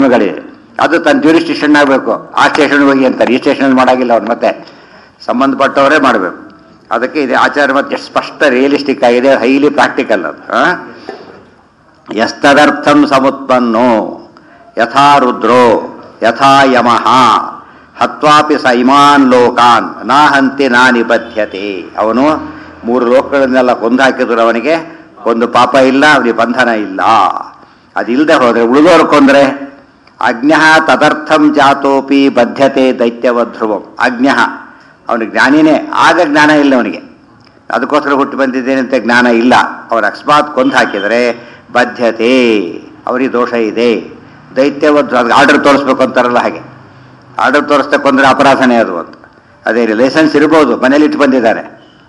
ಗಳಿದೆ ಅದು ತನ್ನ ಜ್ಯೂರಿಸ್ಟಿಷನ್ ಆಗಬೇಕು ಆ ಸ್ಟೇಷನ್ ಹೋಗಿ ಅಂತಾರೆ ಈ ಸ್ಟೇಷನ್ ಮಾಡಾಗಿಲ್ಲ ಅವ್ರು ಮತ್ತೆ ಸಂಬಂಧಪಟ್ಟವರೇ ಮಾಡಬೇಕು ಅದಕ್ಕೆ ಇದು ಆಚಾರ ಮತ್ತೆ ಎಷ್ಟು ಸ್ಪಷ್ಟ ರಿಯಲಿಸ್ಟಿಕ್ ಆಗಿದೆ ಹೈಲಿ ಪ್ರಾಕ್ಟಿಕಲ್ ಅದು ಆ? ಯಸ್ತದರ್ಥಂ ಸಮುತ್ಪನ್ನೋ ಯಥಾ ರುದ್ರೋ ಯಥಾ ಯಮಃ ಹತ್ವಾಪಿ ಸ ಇಮಾನ್ ಲೋಕಾನ್ ನಾ ಹಂತಿ ನಾ ನಿಬದ್ಧತೆ ಅವನು ಮೂರು ಲೋಕಗಳನ್ನೆಲ್ಲ ಕೊಂದು ಹಾಕಿದ್ರು ಅವನಿಗೆ ಒಂದು ಪಾಪ ಇಲ್ಲ ಅವನಿಗೆ ಬಂಧನ ಇಲ್ಲ ಅದಿಲ್ಲದೆ ಹೋದ್ರೆ ಉಳಿದವರು ಕೊಂದ್ರೆ ಅಜ್ಞ ತದರ್ಥಂ ಜಾತೋಪಿ ಬದ್ಧತೆ ದೈತ್ಯವಧ್ರುವಂ ಅಜ್ಞ ಅವನಿಗೆ ಜ್ಞಾನಿನೇ ಆಗ ಜ್ಞಾನ ಇಲ್ಲ ಅವನಿಗೆ ಅದಕ್ಕೋಸ್ಕರ ಹುಟ್ಟು ಬಂದಿದ್ದೇನೆ ಅಂತ ಜ್ಞಾನ ಇಲ್ಲ ಅವನು ಅಕಸ್ಮಾತ್ ಕೊಂದು ಹಾಕಿದರೆ ಬದ್ಧತೆ ಅವರಿಗೆ ದೋಷ ಇದೆ ದೈತ್ಯವದ್ದು ಅದಕ್ಕೆ ಆರ್ಡರ್ ತೋರಿಸ್ಬೇಕು ಅಂತಾರಲ್ಲ ಹಾಗೆ ಆರ್ಡರ್ ತೋರಿಸ್ತಾ ಕೊಂದರೆ ಅಪರಾಧನೇ ಅದು ಅಂತ ಅದೇ ಲೈಸೆನ್ಸ್ ಇರ್ಬೋದು ಮನೇಲಿ ಇಟ್ಟು ಬಂದಿದ್ದಾರೆ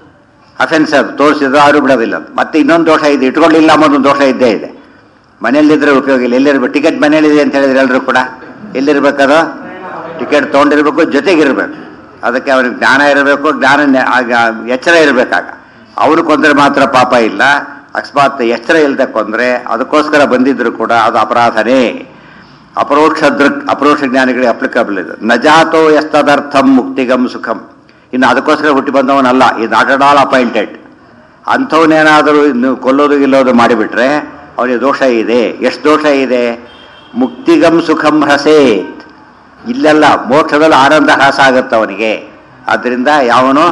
ಅಫೆನ್ಸ್ ಅದು ತೋರಿಸಿದ್ರು ಆರು ಬಿಡೋದಿಲ್ಲ ಅಂತ ಮತ್ತೆ ಇನ್ನೊಂದು ದೋಷ ಇದೆ ಇಟ್ಕೊಳ್ಳಿಲ್ಲ ಅನ್ನೋದು ದೋಷ ಇದ್ದೇ ಇದೆ ಮನೆಯಲ್ಲಿದ್ದರೆ ಉಪಯೋಗ ಇಲ್ಲ ಎಲ್ಲಿರ್ಬೇಕು ಟಿಕೆಟ್ ಮನೇಲಿದೆ ಅಂತ ಹೇಳಿದ್ರೆ ಎಲ್ಲರೂ ಕೂಡ ಎಲ್ಲಿರ್ಬೇಕದು ಟಿಕೆಟ್ ತೊಗೊಂಡಿರ್ಬೇಕು ಜೊತೆಗಿರ್ಬೇಕು ಅದಕ್ಕೆ ಅವನಿಗೆ ಜ್ಞಾನ ಇರಬೇಕು ಜ್ಞಾನ ನೆ- ಆಗ ಎಚ್ಚರ ಇರಬೇಕಾಗ ಅವನು ಕೊಂದರೆ ಮಾತ್ರ ಪಾಪ ಇಲ್ಲ ಅಕಸ್ಮಾತ್ ಎಚ್ಚರ ಇಲ್ಲದೆ ಕೊಂದರೆ ಅದಕ್ಕೋಸ್ಕರ ಬಂದಿದ್ರು ಕೂಡ ಅದು ಅಪರಾಧನೇ ಅಪರೋಕ್ಷ ದೃಕ್ ಅಪರೋಕ್ಷ ಜ್ಞಾನಿಗಳಿಗೆ ಅಪ್ಲಿಕಬಲ್ ಇದು ನಜಾತೋ ಎಸ್ತದರ್ಥಂ ಮುಕ್ತಿಗಂ ಸುಖಂ ಇನ್ನು ಅದಕ್ಕೋಸ್ಕರ ಹುಟ್ಟಿ ಬಂದವನಲ್ಲ ಈ ನಾಟ್ ಅಟ್ ಆಲ್ ಅಪಾಯಿಂಟೆಡ್ ಅಂಥವನ್ನೇನಾದರೂ ಇನ್ನು ಕೊಲ್ಲೋದು ಗಿಲ್ಲೋದು ಮಾಡಿಬಿಟ್ರೆ ಅವನಿಗೆ ದೋಷ ಇದೆ ಎಷ್ಟು ದೋಷ ಇದೆ ಮುಕ್ತಿಗಂ ಸುಖಂ ಹ್ರಸೇತ್ ಇಲ್ಲೆಲ್ಲ ಮೋಕ್ಷದಲ್ಲಿ ಆನಂದ ಹ್ರಾಸ ಆಗುತ್ತೆ ಅವನಿಗೆ ಆದ್ದರಿಂದ ಯಾವನು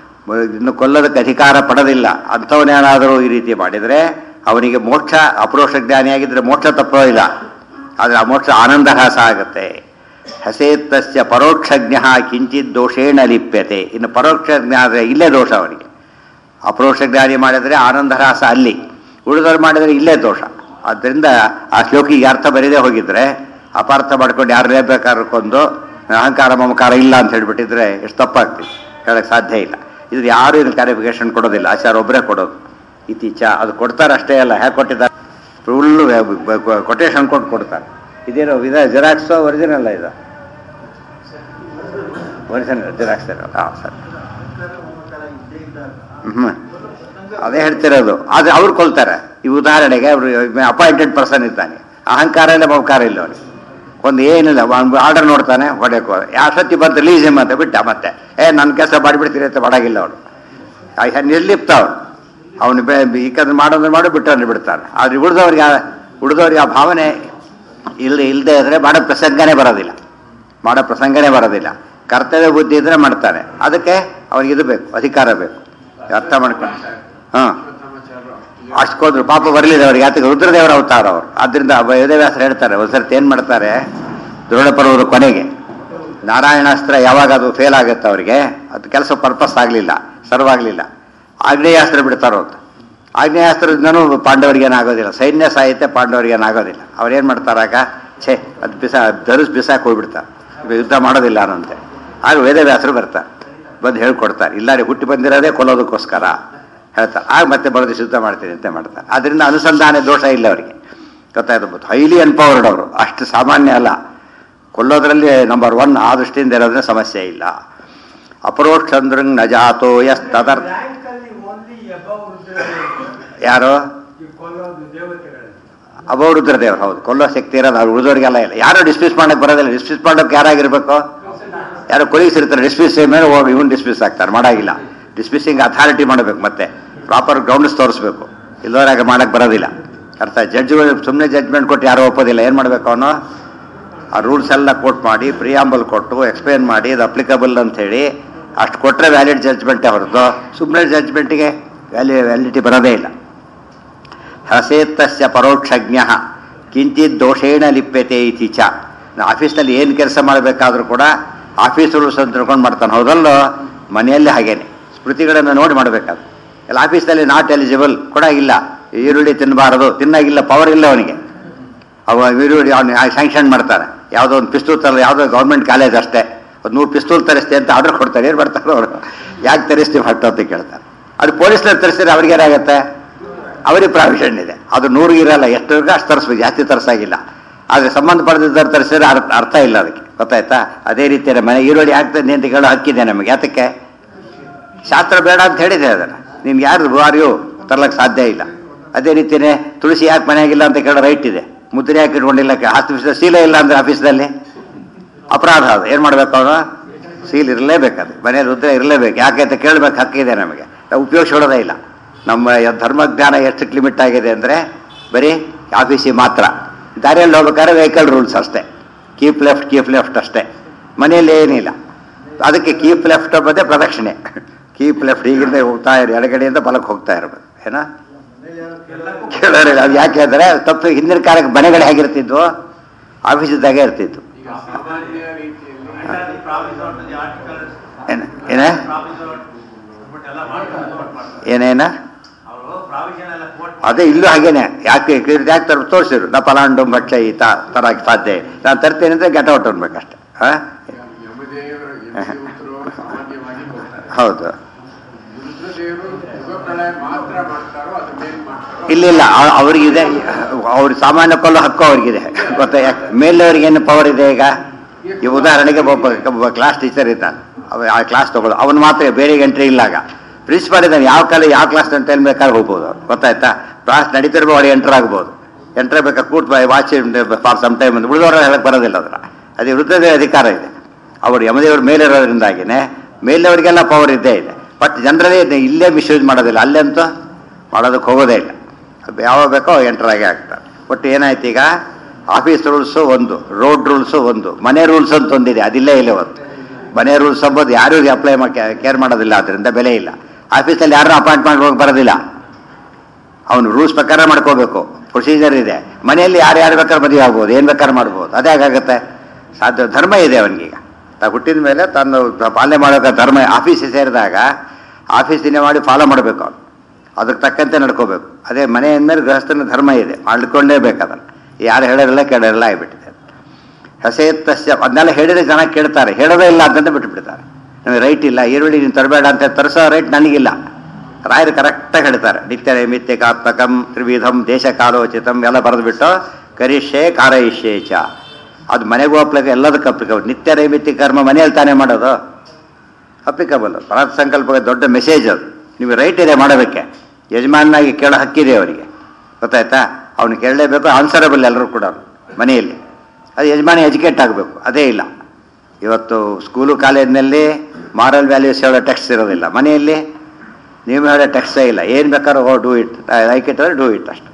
ಇನ್ನು ಕೊಲ್ಲೋದಕ್ಕೆ ಅಧಿಕಾರ ಪಡೋದಿಲ್ಲ ಅಂಥವನೇನಾದರೂ ಈ ರೀತಿ ಮಾಡಿದರೆ ಅವನಿಗೆ ಮೋಕ್ಷ ಅಪರೋಕ್ಷ ಜ್ಞಾನಿಯಾಗಿದ್ದರೆ ಮೋಕ್ಷ ತಪ್ಪೋದಿಲ್ಲ ಆದರೆ ಆ ಮೋಕ್ಷ ಆನಂದ ಹ್ರಾಸ ಆಗುತ್ತೆ ಹಸೇತ್ತಸ್ಯ ಪರೋಕ್ಷಜ್ಞ ಕಿಂಚಿತ್ ದೋಷೇಣ ಲಿಪ್ಯತೆ ಇನ್ನು ಪರೋಕ್ಷ ಜ್ಞಾನ ಇಲ್ಲೇ ದೋಷ ಅವನಿಗೆ ಅಪರೋಕ್ಷ ಜ್ಞಾನಿ ಮಾಡಿದರೆ ಆನಂದ ಹ್ರಾಸ ಅಲ್ಲಿ ಉಳಿದವ್ರು ಮಾಡಿದರೆ ಇಲ್ಲೇ ದೋಷ ಆದ್ದರಿಂದ ಆ ಶ್ಲೋಕಿಗೆ ಅರ್ಥ ಬರೀದೇ ಹೋಗಿದ್ರೆ ಅಪಾರ್ಥ ಮಾಡ್ಕೊಂಡು ಯಾರೇ ಬೇಕಾದ್ರೂ ಕೊಂದು ಅಹಂಕಾರ ಮಮಕಾರ ಇಲ್ಲ ಅಂತ ಹೇಳ್ಬಿಟ್ಟಿದ್ರೆ ಎಷ್ಟು ತಪ್ಪಾಗ್ತದೆ ಹೇಳಕ್ಕೆ ಸಾಧ್ಯ ಇಲ್ಲ ಇದು ಯಾರು ಇದನ್ನು ಕ್ಲಾರಿಫಿಕೇಶನ್ ಕೊಡೋದಿಲ್ಲ ಆಚಾರ ಒಬ್ಬರೇ ಕೊಡೋದು ಇತ್ತೀಚ ಅದು ಕೊಡ್ತಾರೆ ಅಷ್ಟೇ ಅಲ್ಲ ಹೇಗೆ ಕೊಟ್ಟಿದ್ದಾರೆ ಫುಲ್ಲು ಕೊಟೇಶನ್ ಕೊಟ್ಟು ಕೊಡ್ತಾರೆ ಇದೇನೋ ಇದ ಜೆರಾಕ್ಸೋ ಒರಿಜಿನಲ್ ಇದು ಒರಿಜಿನಲ್ ಜೆರಾಕ್ಸ್ ಹಾಂ ಸರಿ ಹ್ಞೂ ಅದೇ ಹೇಳ್ತಿರೋದು ಆದರೆ ಅವ್ರು ಕೊಲ್ತಾರೆ ಈ ಉದಾಹರಣೆಗೆ ಅವರು ಅಪಾಯಿಂಟೆಡ್ ಪರ್ಸನ್ ಇದ್ದಾನೆ ಅಹಂಕಾರ ಇಲ್ಲ ಮಮಕಾರ ಇಲ್ಲ ಅವನಿಗೆ ಒಂದು ಏನಿಲ್ಲ ಒಂದು ಆರ್ಡರ್ ನೋಡ್ತಾನೆ ಹೊಡೆಯಕ್ಕೆ ಯಾವ ಸತಿ ಬಂತು ರಿಲೀಸ್ ಅಂತ ಬಿಟ್ಟ ಮತ್ತೆ ಏ ನನ್ನ ಕೆಲಸ ಮಾಡಿಬಿಡ್ತೀರಿ ಅಂತ ಮಾಡಾಗಿಲ್ಲ ಅವನು ನಿರ್ಲಿಪ್ತ ಅವನು ಅವನು ಬೆ ಈಕಂದ್ರೆ ಮಾಡೋದ್ರೆ ಮಾಡಿ ಬಿಟ್ಟವ್ರನ್ನ ಬಿಡ್ತಾನೆ ಆದರೆ ಉಳಿದವ್ರಿಗೆ ಉಳಿದವ್ರಿಗೆ ಆ ಭಾವನೆ ಇಲ್ಲಿ ಇಲ್ಲದೆ ಇದ್ರೆ ಮಾಡೋ ಪ್ರಸಂಗನೇ ಬರೋದಿಲ್ಲ ಮಾಡೋ ಪ್ರಸಂಗನೇ ಬರೋದಿಲ್ಲ ಕರ್ತವ್ಯ ಬುದ್ಧಿ ಇದ್ರೆ ಮಾಡ್ತಾನೆ ಅದಕ್ಕೆ ಅವನಿಗೆ ಇದು ಬೇಕು ಅಧಿಕಾರ ಬೇಕು ಅರ್ಥ ಮಾಡ್ಕೊಂಡು ಹಾಂ ಅಷ್ಟಕ್ಕೋದ್ರು ಪಾಪ ಬರಲಿಲ್ಲ ಅವ್ರಿಗೆ ಯಾತಕ್ಕೆ ರುದ್ರದೇವರ ಅವತಾರ ಅವರು ಆದ್ದರಿಂದ ವೇದವ್ಯಾಸರು ಹೇಳ್ತಾರೆ ಒಂದ್ಸರ್ತಿ ಏನು ಮಾಡ್ತಾರೆ ದೃಢ ಪರ್ವದ ಕೊನೆಗೆ ನಾರಾಯಣಾಸ್ತ್ರ ಯಾವಾಗ ಅದು ಫೇಲ್ ಆಗುತ್ತೆ ಅವರಿಗೆ ಅದು ಕೆಲಸ ಪರ್ಪಸ್ ಆಗಲಿಲ್ಲ ಸರ್ವ್ ಆಗಲಿಲ್ಲ ಆಗ್ನೇಯಾಸ್ತ್ರ ಬಿಡ್ತಾರೋ ಅಂತ ಆಗ್ನೇಯಾಸ್ತ್ರದಿಂದನೂ ಪಾಂಡವರಿಗೆ ಏನಾಗೋದಿಲ್ಲ ಸೈನ್ಯ ಸಾಹಿತ್ಯ ಪಾಂಡವರಿಗೆ ಏನಾಗೋದಿಲ್ಲ ಅವ್ರೇನು ಮಾಡ್ತಾರಾಗ ಛೇ ಅದು ಬಿಸಾ ಧರಿಸ್ ಬಿಸಾಕ್ ಹೋಗ್ಬಿಡ್ತಾರೆ ಇವಾಗ ಯುದ್ಧ ಮಾಡೋದಿಲ್ಲ ಅನ್ನಂತೆ ಆಗ ವೇದವ್ಯಾಸರು ಬರ್ತಾರೆ ಬಂದು ಹೇಳ್ಕೊಡ್ತಾರೆ ಇಲ್ಲ ರೀ ಹುಟ್ಟಿ ಬಂದಿರೋದೇ ಕೊಲ್ಲೋದಕ್ಕೋಸ್ಕರ ಹೇಳ್ತಾರೆ ಆಗ ಮತ್ತೆ ಬರೋದು ಶುದ್ಧ ಮಾಡ್ತೀನಿ ಅಂತ ಮಾಡ್ತಾರೆ ಅದರಿಂದ ಅನುಸಂಧಾನ ದೋಷ ಇಲ್ಲ ಅವರಿಗೆ ಗೊತ್ತಾಯ್ತು ಹೈಲಿ ಅನ್ಪವರ್ಡ್ ಅವರು ಅಷ್ಟು ಸಾಮಾನ್ಯ ಅಲ್ಲ ಕೊಲ್ಲೋದ್ರಲ್ಲಿ ನಂಬರ್ ಒನ್ ಆ ದೃಷ್ಟಿಯಿಂದ ಇರೋದ್ರೆ ಸಮಸ್ಯೆ ಇಲ್ಲ ಅಪರೋಕ್ಷ ಅಂದ್ರಂಗ್ ನ ಜಾತೋ ಎಸ್ ತದರ್ ಬ್ಯಾಂಕ್ ಅಲ್ಲಿ ಓನ್ಲಿ ಅಬೌವ್ ರುದ್ರದೇವರು ಯಾರು ಈ ಕೊಲ್ಲೋದು ದೇವತೆಗಳಲ್ಲಿ ಅಬೋ ರುದ್ರದೇವರು ಹೌದು ಕೊಲ್ಲೋ ಶಕ್ತಿ ಇರೋದು ಅವ್ರು ಉಳಿದವ್ರಿಗೆಲ್ಲ ಇಲ್ಲ ಯಾರು ಡಿಸ್ಮಿಸ್ ಮಾಡಕ್ಕೆ ಬರೋದಿಲ್ಲ ಡಿಸ್ಮಿಸ್ ಮಾಡೋಕೆ ಯಾರಾಗಿರ್ಬೇಕು ಯಾರು ಕೊಲೀಸ್ ಇರ್ತಾರೆ ಡಿಸ್ಮಿಸ್ ಮೇಲೆ ಹೋಗಿ ಇವನು ಡಿಸ್ಮಿಸ್ ಆಗ್ತಾರೆ ಮಾಡಾಗಿಲ್ಲ ಡಿಸ್ಮಿಸ್ಸಿಂಗ್ ಅಥಾರಿಟಿ ಮಾಡಬೇಕು ಮತ್ತೆ ಪ್ರಾಪರ್ ಗ್ರೌಂಡ್ಸ್ ತೋರಿಸ್ಬೇಕು ಇಲ್ಲವರಾಗ ಮಾಡಕ್ಕೆ ಬರೋದಿಲ್ಲ ಅರ್ಥ ಜಡ್ಜ್ಗಳು ಸುಮ್ಮನೆ ಜಡ್ಜ್ಮೆಂಟ್ ಕೊಟ್ಟು ಯಾರು ಒಪ್ಪೋದಿಲ್ಲ ಏನು ಮಾಡಬೇಕು ಅವನು ಆ ರೂಲ್ಸ್ ಎಲ್ಲ ಕೋಟ್ ಮಾಡಿ ಪ್ರಿಯಾಂಬಲ್ ಕೊಟ್ಟು ಎಕ್ಸ್ಪ್ಲೇನ್ ಮಾಡಿ ಇದು ಅಪ್ಲಿಕಬಲ್ ಅಂತ ಹೇಳಿ ಅಷ್ಟು ಕೊಟ್ಟರೆ ವ್ಯಾಲಿಡ್ ಜಡ್ಜ್ಮೆಂಟೇ ಹೊರತು ಸುಮ್ಮನೆ ಜಡ್ಜ್ಮೆಂಟಿಗೆ ವ್ಯಾಲಿ ವ್ಯಾಲಿಡಿಟಿ ಬರೋದೇ ಇಲ್ಲ ಹಸೇತ್ತಸ್ಯ ಪರೋಕ್ಷಜ್ಞ ಕಿಂಚಿತ್ ದೋಷೇಣ ಲಿಪ್ಯತೆ ಇತಿ ಚ ನಾ ಆಫೀಸ್ನಲ್ಲಿ ಏನು ಕೆಲಸ ಮಾಡಬೇಕಾದ್ರೂ ಕೂಡ ಆಫೀಸ್ ರೂಲ್ಸ್ ಅಂತ ತಿಳ್ಕೊಂಡು ಮಾಡ್ತಾನೆ ಹೌದಲ್ಲೋ ಮನೆಯಲ್ಲಿ ಹಾಗೇನೆ ಸ್ಮೃತಿಗಳನ್ನು ನೋಡಿ ಮಾಡಬೇಕಾದ್ರೆ ಎಲ್ಲ ಆಫೀಸ್ನಲ್ಲಿ ನಾಟ್ ಎಲಿಜಿಬಲ್ ಕೂಡ ಇಲ್ಲ ಈರುಳ್ಳಿ ತಿನ್ನಬಾರದು ತಿನ್ನಾಗಿಲ್ಲ ಪವರ್ ಇಲ್ಲ ಅವನಿಗೆ ಅವ ಈರುಳ್ಳಿ ಅವನು ಸ್ಯಾಂಕ್ಷನ್ ಮಾಡ್ತಾನೆ ಯಾವುದೋ ಒಂದು ಪಿಸ್ತೂಲ್ ತರ ಯಾವುದೋ ಗೌರ್ಮೆಂಟ್ ಕಾಲೇಜ್ ಅಷ್ಟೇ ಒಂದು ನೂರು ಪಿಸ್ತೂಲ್ ತರಿಸ್ತೆ ಅಂತ ಆರ್ಡರ್ ಕೊಡ್ತಾರೆ ಏನು ಮಾಡ್ತಾರೆ ಅವರು ಯಾಕೆ ತರಿಸ್ತೀವಿ ಹಟ್ಟು ಅಂತ ಕೇಳ್ತಾರೆ ಅದು ಪೊಲೀಸ್ನವ್ರು ತರಿಸಿದ್ರೆ ಅವ್ರಿಗೆ ಏನಾಗುತ್ತೆ ಅವರಿಗೆ ಪ್ರಾವಿಷನ್ ಇದೆ ಅದು ನೂರು ಇರಲ್ಲ ಎಷ್ಟು ಅಷ್ಟು ತರಿಸ್ಬೇಕು ಜಾಸ್ತಿ ತರಿಸಾಗಿಲ್ಲ ಆದರೆ ಸಂಬಂಧಪಡದಿದ್ದವ್ರು ತರಿಸಿದ್ರೆ ಅರ್ಥ ಅರ್ಥ ಇಲ್ಲ ಅದಕ್ಕೆ ಗೊತ್ತಾಯ್ತಾ ಅದೇ ರೀತಿ ಮನೆ ಈರುಳ್ಳಿ ಆಗ್ತದೆ ಅಂತ ಹೇಳೋ ಹಕ್ಕಿದೆ ನಮಗೆ ಯಾತಕ್ಕೆ ಶಾಸ್ತ್ರ ಬೇಡ ಅಂತ ಹೇಳಿದೆ ಅದನ್ನು ನಿನ್ಗೆ ಯಾರು ಯಾರು ತರ್ಲಕ್ಕೆ ಸಾಧ್ಯ ಇಲ್ಲ ಅದೇ ರೀತಿಯೇ ತುಳಸಿ ಯಾಕೆ ಮನೆಯಾಗಿಲ್ಲ ಅಂತ ಕೇಳೋ ರೈಟ್ ಇದೆ ಮುದ್ರೆ ಹಾಕಿ ಇಟ್ಕೊಂಡಿಲ್ಲ ಹತ್ತು ಸೀಲೆ ಇಲ್ಲ ಅಂದ್ರೆ ಆಫೀಸ್ನಲ್ಲಿ ಅಪರಾಧ ಅದು ಏನು ಮಾಡ್ಬೇಕು ಅವನು ಸೀಲ್ ಇರಲೇಬೇಕು ಅದು ಮನೇಲಿ ಉದ್ರೆ ಇರಲೇಬೇಕು ಯಾಕೆ ಅಂತ ಕೇಳಬೇಕು ಹಕ್ಕಿದೆ ನಮಗೆ ನಾವು ಉಪಯೋಗಿಸೋದೇ ಇಲ್ಲ ನಮ್ಮ ಯ- ಧರ್ಮಜ್ಞಾನ ಎಷ್ಟು ಲಿಮಿಟ್ ಆಗಿದೆ ಅಂದರೆ ಬರೀ ಆಫೀಸಿಗೆ ಮಾತ್ರ ದಾರಿಯಲ್ಲಿ ಹೋಗ್ಬೇಕಾದ್ರೆ ವೆಹಿಕಲ್ ರೂಲ್ಸ್ ಅಷ್ಟೇ ಕೀಪ್ ಲೆಫ್ಟ್ ಕೀಪ್ ಲೆಫ್ಟ್ ಅಷ್ಟೇ ಮನೆಯಲ್ಲಿ ಏನಿಲ್ಲ ಅದಕ್ಕೆ ಕೀಪ್ ಲೆಫ್ಟ್ ಮತ್ತೆ ಪ್ರದಕ್ಷಿಣೆ ಕೀಪ್ ಲೆಫ್ಟ್ ಈಗಿಂದ ಹೋಗ್ತಾ ಇರಿ ಎಡಗಡೆಯಿಂದ ಬಲಕ್ಕೆ ಹೋಗ್ತಾ ಇರಬೇಕು ಏನಾ ಕೇಳೋರಿಲ್ಲ ಅದು ಯಾಕೆ ಅಂದರೆ ತಪ್ಪು ಹಿಂದಿನ ಕಾಲಕ್ಕೆ ಮನೆಗಳು ಹೇಗಿರ್ತಿದ್ವು ಆಫೀಸಿದ್ದಾಗೆ ಇರ್ತಿತ್ತು ಈಗ ಸಾಮಾನ್ಯ ರೀತಿಯಲ್ಲಿ ಪ್ರಾವಿಸೋಟ್ ಏನ ಏನ ಪ್ರಾವಿಸೋಟ್ ಎಲ್ಲ ಮಾಡ್ತಾರೆ vote ಮಾಡ್ತಾರೆ ಏನೇನ ಅವರು ಪ್ರಾವಿಷನ್ ಎಲ್ಲ ಕೋಟ್ ಅದೇ ಇಲ್ಲೂ ಹಾಗೇನೆ ಯಾಕೆ ಯಾಕೆ ತರ ತೋರಿಸಿರು ನಾ ಫಲಾಂಡು ಭಕ್ಷ್ಯ ಈ ತ ತರಕ್ಕೆ ಸಾಧ್ಯ ನಾನು ತರ್ತೇನೆ ಅಂದರೆ ಗೆಟ ಔಟ್ ಅನ್ಬೇಕಷ್ಟೆ ಹಾಂ ಯಮದೇವರು ಯಮದೇವತರು ಸಾಮಾನ್ಯವಾಗಿ ಬರ್ತಾರೆ ಹೌದು ರುದ್ರದೇವರು ಯುಗ ಪ್ರಳಯ ಮಾತ್ರ ಮಾಡ್ತಾರೋ ಅದು ಮೇಲ್ ಮಾಡ್ತಾರೋ ಇಲ್ಲ ಇಲ್ಲ ಅ- ಅವ್ರಿಗಿದೆ ಅವ್ರ ಸಾಮಾನ್ಯ ಕೊಲ್ಲೋ ಹಕ್ಕು ಅವ್ರಿಗಿದೆ ಗೊತ್ತಾ ಯಾಕೆ ಮೇಲವ್ರಿಗೆ ಏನು ಪವರ್ ಇದೆ ಈಗ ಈ ಉದಾಹರಣೆಗೆ ಒಬ್ಬ ಒಬ್ಬ ಕ್ಲಾಸ್ ಟೀಚರ್ ಇದ್ದಾನೆ ಅವ ಆ ಕ್ಲಾಸ್ ತಗೊಳ್ಳೋ ಅವನು ಮಾತ್ರ ಬೇರೆ ಎಂಟ್ರಿ ಇಲ್ಲ ಆಗ ಪ್ರಿನ್ಸಿಪಾಲ್ ಇದ್ದಾನೆ ಯಾವ ಕಾಲ ಯಾವ ಕ್ಲಾಸ್ ಅಂತ ಹೇಳಿ ಬೇಕಾದ್ರೆ ಹೋಗ್ಬೋದು ಅವ್ರು. ಗೊತ್ತಾಯ್ತಾ ಕ್ಲಾಸ್ ನಡೀತಿರ್ಬೋದು ಅವ್ರು ಎಂಟರ್ ಆಗ್ಬೋದು ಎಂಟರ್ ಬೇಕಾ ಕೂಟ್ ವಾಚ್ ಫಾರ್ ಸಮ್ ಟೈಮ್ ಅಂತ ಉಳಿದವ್ರ ಹೇಳಕ್ ಬರೋದಿಲ್ಲ ಅದರ ಅದೇ ವೃತ್ತದ ಅಧಿಕಾರ ಇದೆ ಅವರು ಯಮದೇವ್ರ ಮೇಲಿರೋದ್ರಿಂದಾಗಿನೇ ಮೇಲಿನವರಿಗೆಲ್ಲ ಪವರ್ ಇದ್ದೇ ಇದೆ ಬಟ್ ಜನರಲ್ಲೇ ಇಲ್ಲೇ ಮಿಸ್ಯೂಸ್ ಮಾಡೋದಿಲ್ಲ ಅಲ್ಲೆಂತೂ ಮಾಡೋದಕ್ಕೆ ಹೋಗೋದೇ ಇಲ್ಲ ಯಾವಾಗ ಬೇಕೋ ಎಂಟರ್ ಆಗೇ ಆಗ್ತಾರೆ ಒಟ್ಟು ಏನಾಯ್ತು ಈಗ ಆಫೀಸ್ ರೂಲ್ಸು ಒಂದು ರೋಡ್ ರೂಲ್ಸು ಒಂದು ಮನೆ ರೂಲ್ಸ್ ಅಂತ ಒಂದಿದೆ ಅದಿಲ್ಲೇ ಇಲ್ಲ ಒಂದು ಮನೆ ರೂಲ್ಸ್ ಅಂಬೋದು ಯಾರೂ ಅಪ್ಲೈ ಮಾಡಿ ಕೇರ್ ಮಾಡೋದಿಲ್ಲ ಅದರಿಂದ ಬೆಲೆ ಇಲ್ಲ ಆಫೀಸಲ್ಲಿ ಯಾರು ಅಪಾಯಿಂಟ್ಮೆಂಟ್ ಹೋಗಿ ಬರೋದಿಲ್ಲ ಅವನು ರೂಲ್ಸ್ ಪ್ರಕಾರ ಮಾಡ್ಕೋಬೇಕು ಪ್ರೊಸೀಜರ್ ಇದೆ ಮನೆಯಲ್ಲಿ ಯಾರು ಯಾರು ಬೇಕಾದ್ರೆ ಮದುವೆ ಆಗ್ಬೋದು ಏನು ಬೇಕಾದ್ರೆ ಮಾಡ್ಬೋದು ಅದೇ ಹೇಗಾಗುತ್ತೆ ಸಾಧ್ಯ ಧರ್ಮ ಇದೆ ಅವನಿಗೀಗ ತಾ ಹುಟ್ಟಿದ ಮೇಲೆ ತಾನು ಪಾಲನೆ ಮಾಡೋಕೆ ಧರ್ಮ ಆಫೀಸಿಗೆ ಸೇರಿದಾಗ ಆಫೀಸಿನೇ ಮಾಡಿ ಫಾಲೋ ಮಾಡಬೇಕು ಅವನು ಅದಕ್ಕೆ ತಕ್ಕಂತೆ ನಡ್ಕೋಬೇಕು ಅದೇ ಮನೆ ಅಂದಮೇಲೆ ಗೃಹಸ್ಥನ ಧರ್ಮ ಇದೆ ಮಾಡ್ಕೊಂಡೇಬೇಕು ಅದನ್ನು ಯಾರು ಹೇಳೋರಿಲ್ಲ ಕೇಳೋರಿಲ್ಲ ಆಗಿಬಿಟ್ಟಿದೆ ಹಸೆಯತ್ತಸ್ಯ ಅದನ್ನೆಲ್ಲ ಹೇಳಿದ್ರೆ ಜನ ಕೇಳ್ತಾರೆ ಹೇಳೋದೇ ಇಲ್ಲ ಅಂತಂದು ಬಿಟ್ಟುಬಿಡ್ತಾರೆ ನಮಗೆ ರೈಟ್ ಇಲ್ಲ ಈರುಳ್ಳಿ ನೀನು ತರಬೇಡ ಅಂತ ತರಿಸೋ ರೈಟ್ ನನಗಿಲ್ಲ ರಾಯರು ಕರೆಕ್ಟಾಗಿ ಹೇಳ್ತಾರೆ ನಿತ್ಯ ನೈಮಿತ್ಯಕಾತ್ಮಕಂ ತ್ರಿವಿಧಂ ದೇಶ ಕಾಲೋಚಿತಂ ಎಲ್ಲ ಬರೆದುಬಿಟ್ಟು ಕರಿಷ್ಯೆ ಕಾರಯಿಷ್ಯೆ ಚ ಅದು ಮನೆಗೂ ಅಪ್ಲಿಕ ಎಲ್ಲದಕ್ಕೂ ಅಪ್ಲಿಕಬಲ್ ನಿತ್ಯ ನೈಮಿತ್ಯ ಕರ್ಮ ಮನೆಯಲ್ಲಿ ತಾನೇ ಮಾಡೋದು ಅಪ್ಲಿಕಬಲ್ ಪ್ರಾರ್ಥ ಸಂಕಲ್ಪ ದೊಡ್ಡ ಮೆಸೇಜ್ ಅದು ನಿಮಗೆ ರೈಟ್ ಇದೆ ಮಾಡೋದಕ್ಕೆ ಯಜಮಾನಾಗಿ ಕೇಳೋ ಹಕ್ಕಿದೆ ಅವರಿಗೆ ಗೊತ್ತಾಯ್ತಾ ಅವನು ಕೇಳಲೇಬೇಕು ಆನ್ಸರಬಲ್ ಎಲ್ಲರೂ ಕೂಡ ಮನೆಯಲ್ಲಿ ಅದು ಯಜಮಾನ ಎಜುಕೇಟ್ ಆಗಬೇಕು ಅದೇ ಇಲ್ಲ ಇವತ್ತು ಸ್ಕೂಲು ಕಾಲೇಜಿನಲ್ಲಿ ಮಾರಲ್ ವ್ಯಾಲ್ಯೂಸ್ ಹೇಳೋ ಟೆಕ್ಸ್ಟ್ ಇರೋದಿಲ್ಲ ಮನೆಯಲ್ಲಿ ನೀವು ಹೇಳೋ ಟೆಕ್ಸ್ಟೇ ಇಲ್ಲ ಏನು ಬೇಕಾದ್ರೂ oh do it like it ಅಂದರೆ ಡೂ ಇಟ್ ಅಷ್ಟು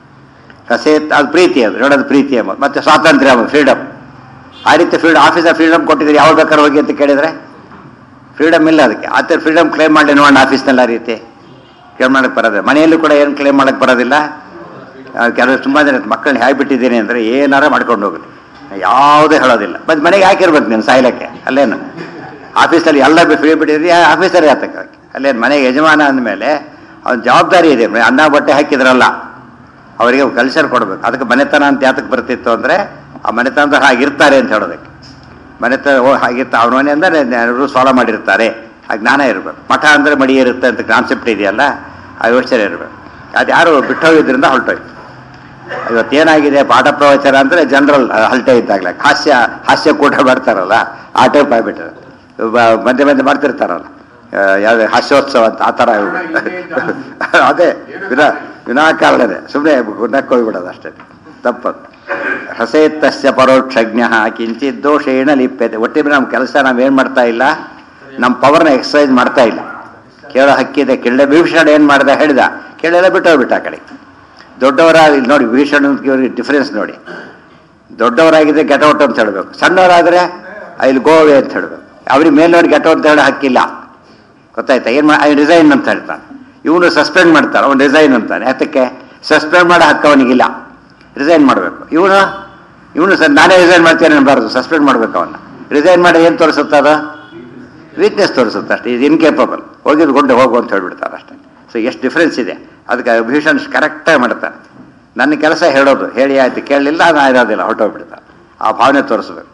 ಕಸೆ ಅದು ಪ್ರೀತಿ ಅದು ನೋಡೋದು ಪ್ರೀತಿ ಎಂಬುದು ಮತ್ತು ಸ್ವಾತಂತ್ರ್ಯ ಎಂಬುದು ಫ್ರೀಡಮ್ ಆ ರೀತಿ ಫ್ರೀಡಮ್ ಆಫೀಸರ್ ಫ್ರೀಡಮ್ ಕೊಟ್ಟಿದ್ರೆ ಯಾವಾಗ ಬೇಕಾದ್ರೂ ಹೋಗಿ ಅಂತ ಕೇಳಿದರೆ ಫ್ರೀಡಮ್ ಇಲ್ಲ ಅದಕ್ಕೆ ಆ ಥರ ಫ್ರೀಡಮ್ ಕ್ಲೇಮ್ ಮಾಡಿ ನೋಡೋಣ ಆಫೀಸ್ನಲ್ಲಿ ಆ ರೀತಿ ಕ್ಲೇಮ್ ಮಾಡಕ್ಕೆ ಬರೋದಿಲ್ಲ ಮನೆಯಲ್ಲೂ ಕೂಡ ಏನು ಕ್ಲೇಮ್ ಮಾಡಕ್ಕೆ ಬರೋದಿಲ್ಲ ಆ, ಕೆಲವರು ತುಂಬ ಜನ ಮಕ್ಕಳನ್ನ ಹೇಗೆ ಬಿಟ್ಟಿದ್ದೀನಿ ಅಂದರೆ ಏನಾರ ಮಾಡ್ಕೊಂಡು ಹೋಗಲಿ ಯಾವುದೇ ಹೇಳೋದಿಲ್ಲ ಮತ್ತು ಮನೆಗೆ ಹಾಕಿರ್ಬೇಕು ನೀನು ಸಾಯ್ಲಕ್ಕೆ ಅಲ್ಲೇನು ಆಫೀಸಲ್ಲಿ ಎಲ್ಲ ಫ್ರೀ ಬಿಟ್ಟಿದ್ರಿ ಆಫೀಸರೇ ಆತಕ್ಕೆ ಅಲ್ಲೇನು ಮನೆಗೆ ಯಜಮಾನ ಅಂದಮೇಲೆ ಅವ್ನ ಜವಾಬ್ದಾರಿ ಇದೆ ಅನ್ನ ಬಟ್ಟೆ ಹಾಕಿದ್ರಲ್ಲ ಅವರಿಗೆ ಕಲ್ಚರ್ ಕೊಡಬೇಕು ಅದಕ್ಕೆ ಮನೆತನ ಅಂತ ಯಾತಕ್ಕೆ ಬರ್ತಿತ್ತು ಅಂದರೆ ಆ ಮನೆತನದ ಹಾಗಿರ್ತಾರೆ ಅಂತ ಹೇಳೋದಕ್ಕೆ ಮನೆತನ ಓ ಹಾಗಿರ್ತ ಅವ್ರ ಮನೆ ಅಂದರೆ ರೂಲ್ಸ್ ಫಾಲೋ ಮಾಡಿರ್ತಾರೆ ಆ ಜ್ಞಾನ ಇರಬೇಕು ಮಠ ಅಂದರೆ ಮಡಿ ಇರುತ್ತೆ ಅಂತ ಕಾನ್ಸೆಪ್ಟ್ ಇದೆಯಲ್ಲ ಆ ಯೋಚನೆ ಇರಬೇಕು ಅದು ಯಾರು ಬಿಟ್ಟೋಗಿದ್ರಿಂದ ಹೊರಟೋಯ್ತು ಇವತ್ತೇನಾಗಿದೆ ಪಾಠ ಪ್ರವಚನ ಅಂದರೆ ಜನರಲ್ ಹಲ್ಟೆ ಇದ್ದಾಗಲೇ ಹಾಸ್ಯ ಹಾಸ್ಯ ಕೂಟ ಮಾಡ್ತಾರಲ್ಲ ಆ ಟೈಪ್ ಆಗಿಬಿಟ್ರೆ ಮಧ್ಯೆ ಮಧ್ಯೆ ಮಾಡ್ತಿರ್ತಾರಲ್ಲ ಯಾವ್ದು ಹಾಸ್ಯೋತ್ಸವ ಅಂತ ಆ ಥರ ಆಗ್ಬಿಟ್ಟು. ಅದೇ ವಿನಾ ವಿನಾಕಾರಣನೇ ಸುಮ್ಮನೆ ನಕ್ಕೋಗ್ಬಿಡೋದು ಅಷ್ಟೇ ತಪ್ಪದು ಹಸೇತ್ತಸ್ಯ ಪರೋಕ್ಷಜ್ಞ ಕಿಂಚಿತ್ ದೋಷೇಣ ಲಿಪ್ಯತೆ ಒಟ್ಟಿಗೆ ನಮ್ಮ ಕೆಲಸ ನಾವೇನು ಮಾಡ್ತಾ ಇಲ್ಲ ನಮ್ಮ ಪವರ್ನ ಎಕ್ಸಸೈಸ್ ಮಾಡ್ತಾ ಇಲ್ಲ ಕೇಳೋ ಹಕ್ಕಿದೆ ಕೇಳಲೆ ಭೀಷಣ ಏನು ಮಾಡ್ದ ಹೇಳಿದ ಕೇಳೆಲ್ಲ ಬಿಟ್ಟೋಗ್ಬಿಟ್ಟ ಆ ಕಡೆ ದೊಡ್ಡವರ ಇಲ್ಲಿ ನೋಡಿ ಭೀಷಣ ಡಿಫ್ರೆನ್ಸ್ ನೋಡಿ ದೊಡ್ಡವರಾಗಿದ್ರೆ ಗೆಟೌಟ್ ಅಂತ ಹೇಳಬೇಕು ಸಣ್ಣವರಾದರೆ ಇಲ್ಲಿ ಗೋವೆ ಅಂತ ಹೇಳಬೇಕು ಅವ್ರಿಗೆ ಮೇಲ್ನವ್ರಿಗೆ ಗೆಟೌಟ್ ಅಂತ ಹೇಳೋ ಹಕ್ಕಿಲ್ಲ ಗೊತ್ತಾಯ್ತಾ ಏನು ಮಾ ರಿಸೈನ್ ಅಂತ ಹೇಳ್ತಾನೆ ಇವನು ಸಸ್ಪೆಂಡ್ ಮಾಡ್ತಾನೆ ಅವ್ನು ರಿಸೈನ್ ಅಂತಾನೆ ಯಾತಕ್ಕೆ ಸಸ್ಪೆಂಡ್ ಮಾಡೋ ಹಕ್ಕು ಅವನಿಗಿಲ್ಲ ರಿಸೈನ್ ಮಾಡಬೇಕು ಇವನು ಇವನು ಸರ್ ನಾನೇ ರಿಸೈನ್ ಮಾಡ್ತೇನೆ ಅನ್ಬಾರ್ದು ಸಸ್ಪೆಂಡ್ ಮಾಡಬೇಕು ಅವನ್ನ ರಿಸೈನ್ ಮಾಡಿ ಏನು ತೋರಿಸುತ್ತೆ ಅದು ವೀಕ್ನೆಸ್ ತೋರಿಸುತ್ತೆ ಅಷ್ಟೇ ಇದು ಇನ್ಕೇಪಬಲ್ ಹೋಗಿದ್ದು ಗೊಂಡು ಹೋಗು ಅಂತ ಹೇಳ್ಬಿಡ್ತಾರೆ ಅಷ್ಟೇ ಸೊ ಎಷ್ಟು ಡಿಫ್ರೆನ್ಸ್ ಇದೆ ಅದಕ್ಕೆ ಭೀಷಣ್ ಕರೆಕ್ಟಾಗಿ ಮಾಡ್ತಾನೆ ನನ್ನ ಕೆಲಸ ಹೇಳೋದು ಹೇಳಿ ಆಯ್ತು ಕೇಳಲಿಲ್ಲ ನಾನು ಇರೋದಿಲ್ಲ ಹೊರಟೋಗ್ಬಿಡ್ತಾನೆ ಆ ಭಾವನೆ ತೋರಿಸ್ಬೇಕು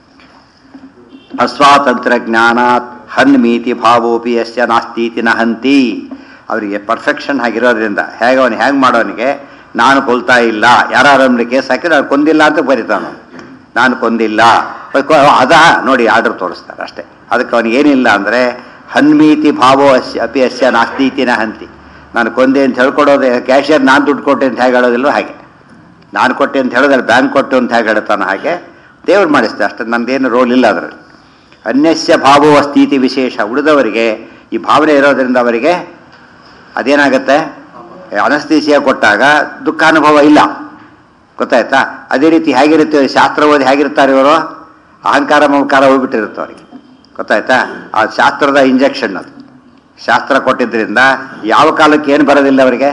ಅಸ್ವಾತಂತ್ರ್ಯ ಜ್ಞಾನಾತ್ ಹನ್ಮೀತಿ ಭಾವೋಪಿ ಯಸ್ಯ ನಾಸ್ತೀತಿ ನ ಹಂತಿ ಅವರಿಗೆ ಪರ್ಫೆಕ್ಷನ್ ಆಗಿರೋದ್ರಿಂದ ಹೇಗೆ ಅವನು ಹೇಗೆ ಮಾಡೋನಿಗೆ ನಾನು ಕೊಲ್ತಾ ಇಲ್ಲ ಯಾರು ಕೇಸ್ ಹಾಕಿ ನಾನು ಕೊಂದಿಲ್ಲ ಅಂತ ಬರೀತಾನು ನಾನು ಕೊಂದಿಲ್ಲ ಅದ ನೋಡಿ ಆರ್ಡರ್ ತೋರಿಸ್ತಾರೆ ಅಷ್ಟೇ ಅದಕ್ಕೆ ಅವನಿಗೆ ಏನಿಲ್ಲ ಅಂದರೆ ಹನ್ಮೀತಿ ಭಾವೋ ಅಸ್ಯ ಅಪಿ ಅಸ್ಯ ನಾಸ್ತೀತಿ ನ ಹಂತಿ ನಾನು ಕೊಂದೆ ಅಂತ ಹೇಳ್ಕೊಡೋದು ಕ್ಯಾಶಿಯರ್ ನಾನು ದುಡ್ಡು ಕೊಟ್ಟೆ ಅಂತ ಹೇಗೆ ಹೇಳೋದಿಲ್ವೋ ಹಾಗೆ ನಾನು ಕೊಟ್ಟೆ ಅಂತ ಹೇಳಿದ್ರೆ ಬ್ಯಾಂಕ್ ಕೊಟ್ಟು ಅಂತ ಹೇಗೆ ಹೇಳ್ತಾನೆ ಹಾಗೆ ದೇವ್ರು ಮಾಡಿಸ್ತೆ ಅಷ್ಟು ನಂದೇನು ರೋಲ್ ಇಲ್ಲ ಅದರಲ್ಲಿ ಅನ್ಯಸ್ಯ ಭಾವೋ ಸ್ಥಿತಿ ವಿಶೇಷ ಉಳಿದವರಿಗೆ ಈ ಭಾವನೆ ಇರೋದ್ರಿಂದ ಅವರಿಗೆ ಅದೇನಾಗುತ್ತೆ ಅನಸ್ತೀಸಿಯ ಕೊಟ್ಟಾಗ ದುಃಖಾನುಭವ ಇಲ್ಲ ಗೊತ್ತಾಯ್ತಾ ಅದೇ ರೀತಿ ಹೇಗಿರುತ್ತೆ ಶಾಸ್ತ್ರ ಓದಿ ಹೇಗಿರ್ತಾರೆ ಇವರು ಅಹಂಕಾರ ಮಮಕಾರ ಹೋಗ್ಬಿಟ್ಟಿರುತ್ತೆ ಅವರಿಗೆ ಗೊತ್ತಾಯ್ತಾ ಆ ಶಾಸ್ತ್ರದ ಇಂಜೆಕ್ಷನ್ ಅದು ಶಾಸ್ತ್ರ ಕೊಟ್ಟಿದ್ದರಿಂದ ಯಾವ ಕಾಲಕ್ಕೆ ಏನು ಬರೋದಿಲ್ಲ ಅವರಿಗೆ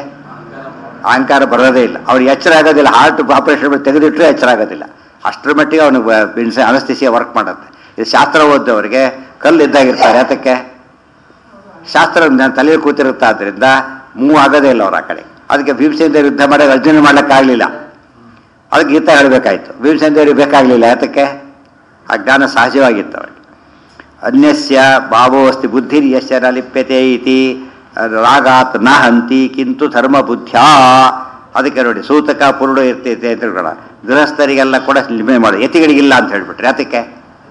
ಅಹಂಕಾರ ಬರೋದೇ ಇಲ್ಲ ಅವ್ರಿಗೆ ಎಚ್ಚರ ಆಗೋದಿಲ್ಲ ಹಾರ್ಟ್ ಆಪರೇಷನ್ ತೆಗೆದಿಟ್ಟರೆ ಎಚ್ಚರ ಆಗೋದಿಲ್ಲ ಅಷ್ಟರ ಮಟ್ಟಿಗೆ ಅವನಿಗೆ ಅನಸ್ತಿಸಿಯ ವರ್ಕ್ ಮಾಡುತ್ತೆ ಇದು ಶಾಸ್ತ್ರ ಓದ್ದವರಿಗೆ ಕಲ್ಲು ಇದ್ದಾಗಿರ್ತಾರೆ ಅದಕ್ಕೆ ಶಾಸ್ತ್ರ ಜ್ಞಾನ ತಲೆಯಲ್ಲಿ ಕೂತಿರುತ್ತೆ ಆದ್ರಿಂದ ಮೂವ್ ಆಗೋದೇ ಇಲ್ಲ ಅವ್ರು ಆ ಕಡೆ ಅದಕ್ಕೆ ಭೀಮಸೇನ ಯುದ್ಧ ಮಾಡೋದು ಅರ್ಜುನ ಮಾಡ್ಲಿಕ್ಕಾಗಲಿಲ್ಲ ಅದಕ್ಕೆ ಗೀತ ಹೇಳಬೇಕಾಯ್ತು ಭೀಮಸೇನ ದೇವರಿಗೆ ಬೇಕಾಗಲಿಲ್ಲ ಯಾತಕ್ಕೆ ಆ ಜ್ಞಾನ ಸಹಜವಾಗಿತ್ತು ಅವರಿಗೆ ಅನ್ಯಸ್ಯ ಭಾವೋಸ್ತಿ ಬುದ್ಧಿ ಯಶ್ಯ ನ ಲಿಪ್ಯತೆ ಇತಿ ರಾಗಾತ್ ನ ಹಂತಿ ಕಿಂತು ಧರ್ಮ ಬುದ್ಧ್ಯಾ ಅದಕ್ಕೆ ನೋಡಿ ಸೂತಕ ಪುರುಡು ಇರ್ತೈತೆ ಅಂತ ತಿಳ್ಕೊಳ್ಳ ಗೃಹಸ್ಥರಿಗೆಲ್ಲ ಕೂಡ ಲಿಮೆ ಮಾಡಿ ಯತಿಗಳಿಗಿಲ್ಲ ಅಂತ ಹೇಳ್ಬಿಟ್ರೆ ಅದಕ್ಕೆ